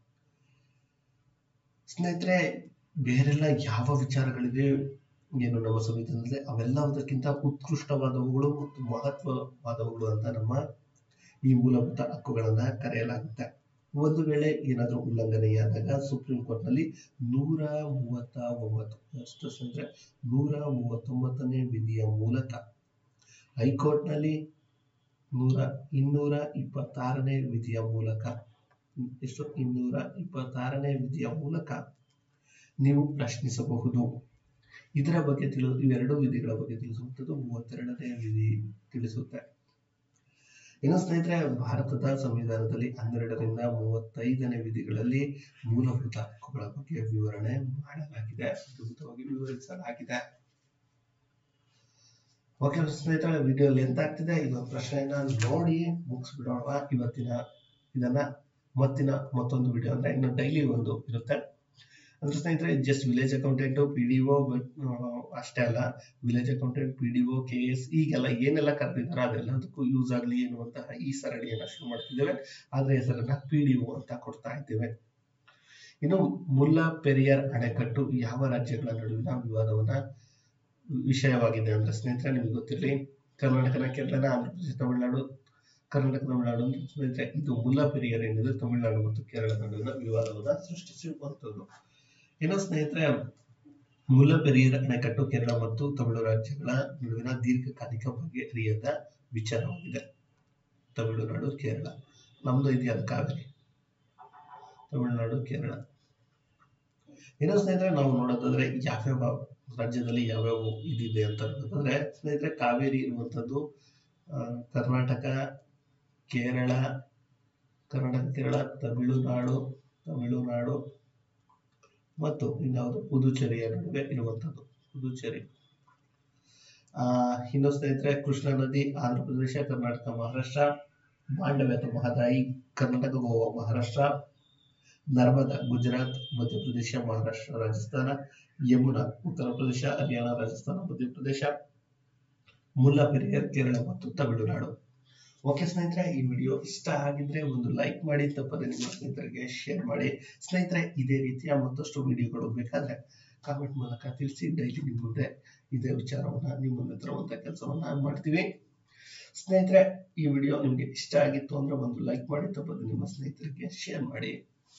ಸ್ನೇಹಿತರೆ ಬೇರೆಲ್ಲ ಯಾವ ವಿಚಾರಗಳಿವೆ ಏನು ನಮ್ಮ ಸಂವಿಧಾನದಲ್ಲಿ ಅವೆಲ್ಲದಕ್ಕಿಂತ ಉತ್ಕೃಷ್ಟವಾದವುಗಳು ಮತ್ತು ಮಹತ್ವವಾದವುಗಳು ಅಂತ ನಮ್ಮ ಈ ಮೂಲಭೂತ ಹಕ್ಕುಗಳನ್ನ ಕರೆಯಲಾಗುತ್ತೆ ಒಂದು ವೇಳೆ ಏನಾದರೂ ಉಲ್ಲಂಘನೆಯಾದಾಗ ಸುಪ್ರೀಂ ಕೋರ್ಟ್ ನಲ್ಲಿ ನೂರ ಮೂವತ್ತ ಒಂಬತ್ತು ಎಷ್ಟು ಅಂದ್ರೆ ನೂರ ಮೂವತ್ತೊಂಬತ್ತನೇ ವಿಧಿಯ ಮೂಲಕ ಹೈಕೋರ್ಟ್ ನಲ್ಲಿ ನೂರ ಇನ್ನೂರ ಇಪ್ಪತ್ತಾರನೇ ವಿಧಿಯ ಮೂಲಕ ಎಷ್ಟು ಇನ್ನೂರ ಇಪ್ಪತ್ತಾರನೇ ವಿಧಿಯ ಮೂಲಕ ನೀವು ಪ್ರಶ್ನಿಸಬಹುದು ಇದರ ಬಗ್ಗೆ ತಿಳಿ ಇವೆರಡು ವಿಧಿಗಳ ಬಗ್ಗೆ ತಿಳಿಸುವಂಥದ್ದು ಮೂವತ್ತೆರಡನೇ ವಿಧಿ ತಿಳಿಸುತ್ತೆ ಇನ್ನು ಸ್ನೇಹಿತರೆ ಭಾರತದ ಸಂವಿಧಾನದಲ್ಲಿ ಹನ್ನೆರಡರಿಂದ ಮೂವತ್ತೈದನೇ ವಿಧಿಗಳಲ್ಲಿ ಮೂಲಭೂತ ಹಕ್ಕುಗಳ ಬಗ್ಗೆ ವಿವರಣೆ ಮಾಡಲಾಗಿದೆ ಅದ್ಭುತವಾಗಿ ವಿವರಿಸಲಾಗಿದೆ ಓಕೆ ಸ್ನೇಹಿತರೆ ವಿಡಿಯೋ ಲೆಂತ್ ಆಗ್ತಿದೆ ಇದೊಂದು ಪ್ರಶ್ನೆಯನ್ನ ನೋಡಿ ಮುಗಿಸ್ಬಿಡೋಣ ಇವತ್ತಿನ ಇದನ್ನ ಮತ್ತಿನ ಮತ್ತೊಂದು ವಿಡಿಯೋ ಅಂದ್ರೆ ಇನ್ನು ಡೈಲಿ ಒಂದು ಇರುತ್ತೆ ಅಂದ್ರೆ ಸ್ನೇಹಿತರೆ just village accountant P D O ಅಷ್ಟೇ ಅಲ್ಲ village accountant P D O K S ಈಗೆಲ್ಲ ಏನೆಲ್ಲ ಕರೆದಿದ್ದಾರೆ ಅದೆಲ್ಲದಕ್ಕೂ ಯೂಸ್ ಆಗಲಿ ಎನ್ನುವಂತಹ ಈ ಸರಣಿಯನ್ನ ಶುರು ಮಾಡ್ತಿದ್ದೇವೆ ಆದ್ರೆ ಹೆಸರನ್ನ ಪಿ ಡಿ ಒ ಅಂತ ಕೊಡ್ತಾ ಇದ್ದೇವೆ ಇನ್ನು ಮುಲ್ಲಾ ಪೆರಿಯಾರ್ ಅಣೆಕಟ್ಟು ಯಾವ ರಾಜ್ಯಗಳ ನಡುವಿನ ವಿವಾದವನ್ನ ವಿಷಯವಾಗಿದೆ ಅಂದ್ರೆ ಸ್ನೇಹಿತರೆ ನಿಮ್ಗೆ ಗೊತ್ತಿರಲಿ ಕರ್ನಾಟಕನ ಕೇರಳನ ಆಂಧ್ರ ಪ್ರದೇಶ ತಮಿಳುನಾಡು ಕರ್ನಾಟಕ ತಮಿಳುನಾಡು ಅಂದ್ರೆ ಸ್ನೇಹಿತರೆ ಇದು ಮುಲ್ಲಾ ಪೆರಿಯಾರ್ ಏನಿದೆ ತಮಿಳುನಾಡು ಮತ್ತು ಕೇರಳ ನಡುವಿನ ವಿವಾದವನ್ನ ಸೃಷ್ಟಿಸಿರುವಂತದ್ದು ಇನ್ನು ಸ್ನೇಹಿತರೆ ಮುಲ್ಲಾ ಪೆರಿಯಾರ್ ಅಣೆಕಟ್ಟು ಕೇರಳ ಮತ್ತು ತಮಿಳು ರಾಜ್ಯಗಳ ನಡುವಿನ ದೀರ್ಘಕಾಲಿಕ ಬಗೆಹರಿಯದ ವಿಚಾರವಾಗಿದೆ ತಮಿಳುನಾಡು ಕೇರಳ ನಮ್ದು ಇದೆಯಲ್ಲ ಕಾವೇರಿ ತಮಿಳುನಾಡು ಕೇರಳ ಇನ್ನು ಸ್ನೇಹಿತರೆ ನಾವು ನೋಡೋದಾದ್ರೆ ಯಾವ್ಯಾವ ರಾಜ್ಯದಲ್ಲಿ ಯಾವ್ಯಾವ ಇದಿದೆ ಅಂತ ನೋಡೋದಾದ್ರೆ ಸ್ನೇಹಿತರೆ ಕಾವೇರಿ ಇರುವಂತದ್ದು ಆ, ಕರ್ನಾಟಕ ಕೇರಳ ಕರ್ನಾಟಕ ಕೇರಳ ತಮಿಳುನಾಡು ತಮಿಳುನಾಡು ಮತ್ತು ಇನ್ಯಾವುದು ಪುದುಚೇರಿಯ ನಡುವೆ ಇರುವಂತದ್ದು ಪುದುಚೇರಿ ಆ ಇನ್ನು ಸ್ನೇಹಿತರೆ ಕೃಷ್ಣಾ ನದಿ ಆಂಧ್ರ ಪ್ರದೇಶ ಕರ್ನಾಟಕ ಮಹಾರಾಷ್ಟ್ರ ಮಾಂಡವ್ಯ ಅಥವಾ ಮಹದಾಯಿ ಕರ್ನಾಟಕ ಗೋವಾ ಮಹಾರಾಷ್ಟ್ರ ನರ್ಮದಾ ಗುಜರಾತ್ ಮಧ್ಯಪ್ರದೇಶ ಮಹಾರಾಷ್ಟ್ರ ರಾಜಸ್ಥಾನ ಯಮುನಾ ಉತ್ತರ ಪ್ರದೇಶ ಹರಿಯಾಣ ರಾಜಸ್ಥಾನ ಮಧ್ಯಪ್ರದೇಶ ಮುಲ್ಲಾ ಪೆರಿಯಾರ್ ಕೇರಳ ಮತ್ತು ತಮಿಳುನಾಡು ಓಕೆ ಸ್ನೇಹಿತರೆ ಈ ವಿಡಿಯೋ ಇಷ್ಟ ಆಗಿದ್ರೆ ಒಂದು ಲೈಕ್ ಮಾಡಿ ತಪ್ಪದೆ ನಿಮ್ಮ ಸ್ನೇಹಿತರಿಗೆ ಶೇರ್ ಮಾಡಿ ಸ್ನೇಹಿತರೆ ಇದೇ ರೀತಿಯ ಮತ್ತಷ್ಟು ವಿಡಿಯೋಗಳು ಬೇಕಾದ್ರೆ ಕಾಮೆಂಟ್ ಮೂಲಕ ತಿಳಿಸಿ ಡೈಲಿ ನಿಮ್ಮ ಮುಂದೆ ಇದೇ ವಿಚಾರವನ್ನ ನಿಮ್ಮ ಮುಂದೆ ತರುವಂತ ಕೆಲಸವನ್ನ ಮಾಡ್ತೀವಿ ಸ್ನೇಹಿತರೆ ಈ ವಿಡಿಯೋ ನಿಮ್ಗೆ ಇಷ್ಟ ಆಗಿತ್ತು ಅಂದ್ರೆ ಒಂದು ಲೈಕ್ ಮಾಡಿ ತಪ್ಪದೆ ನಿಮ್ಮ ಸ್ನೇಹಿತರಿಗೆ ಶೇರ್ ಮಾಡಿ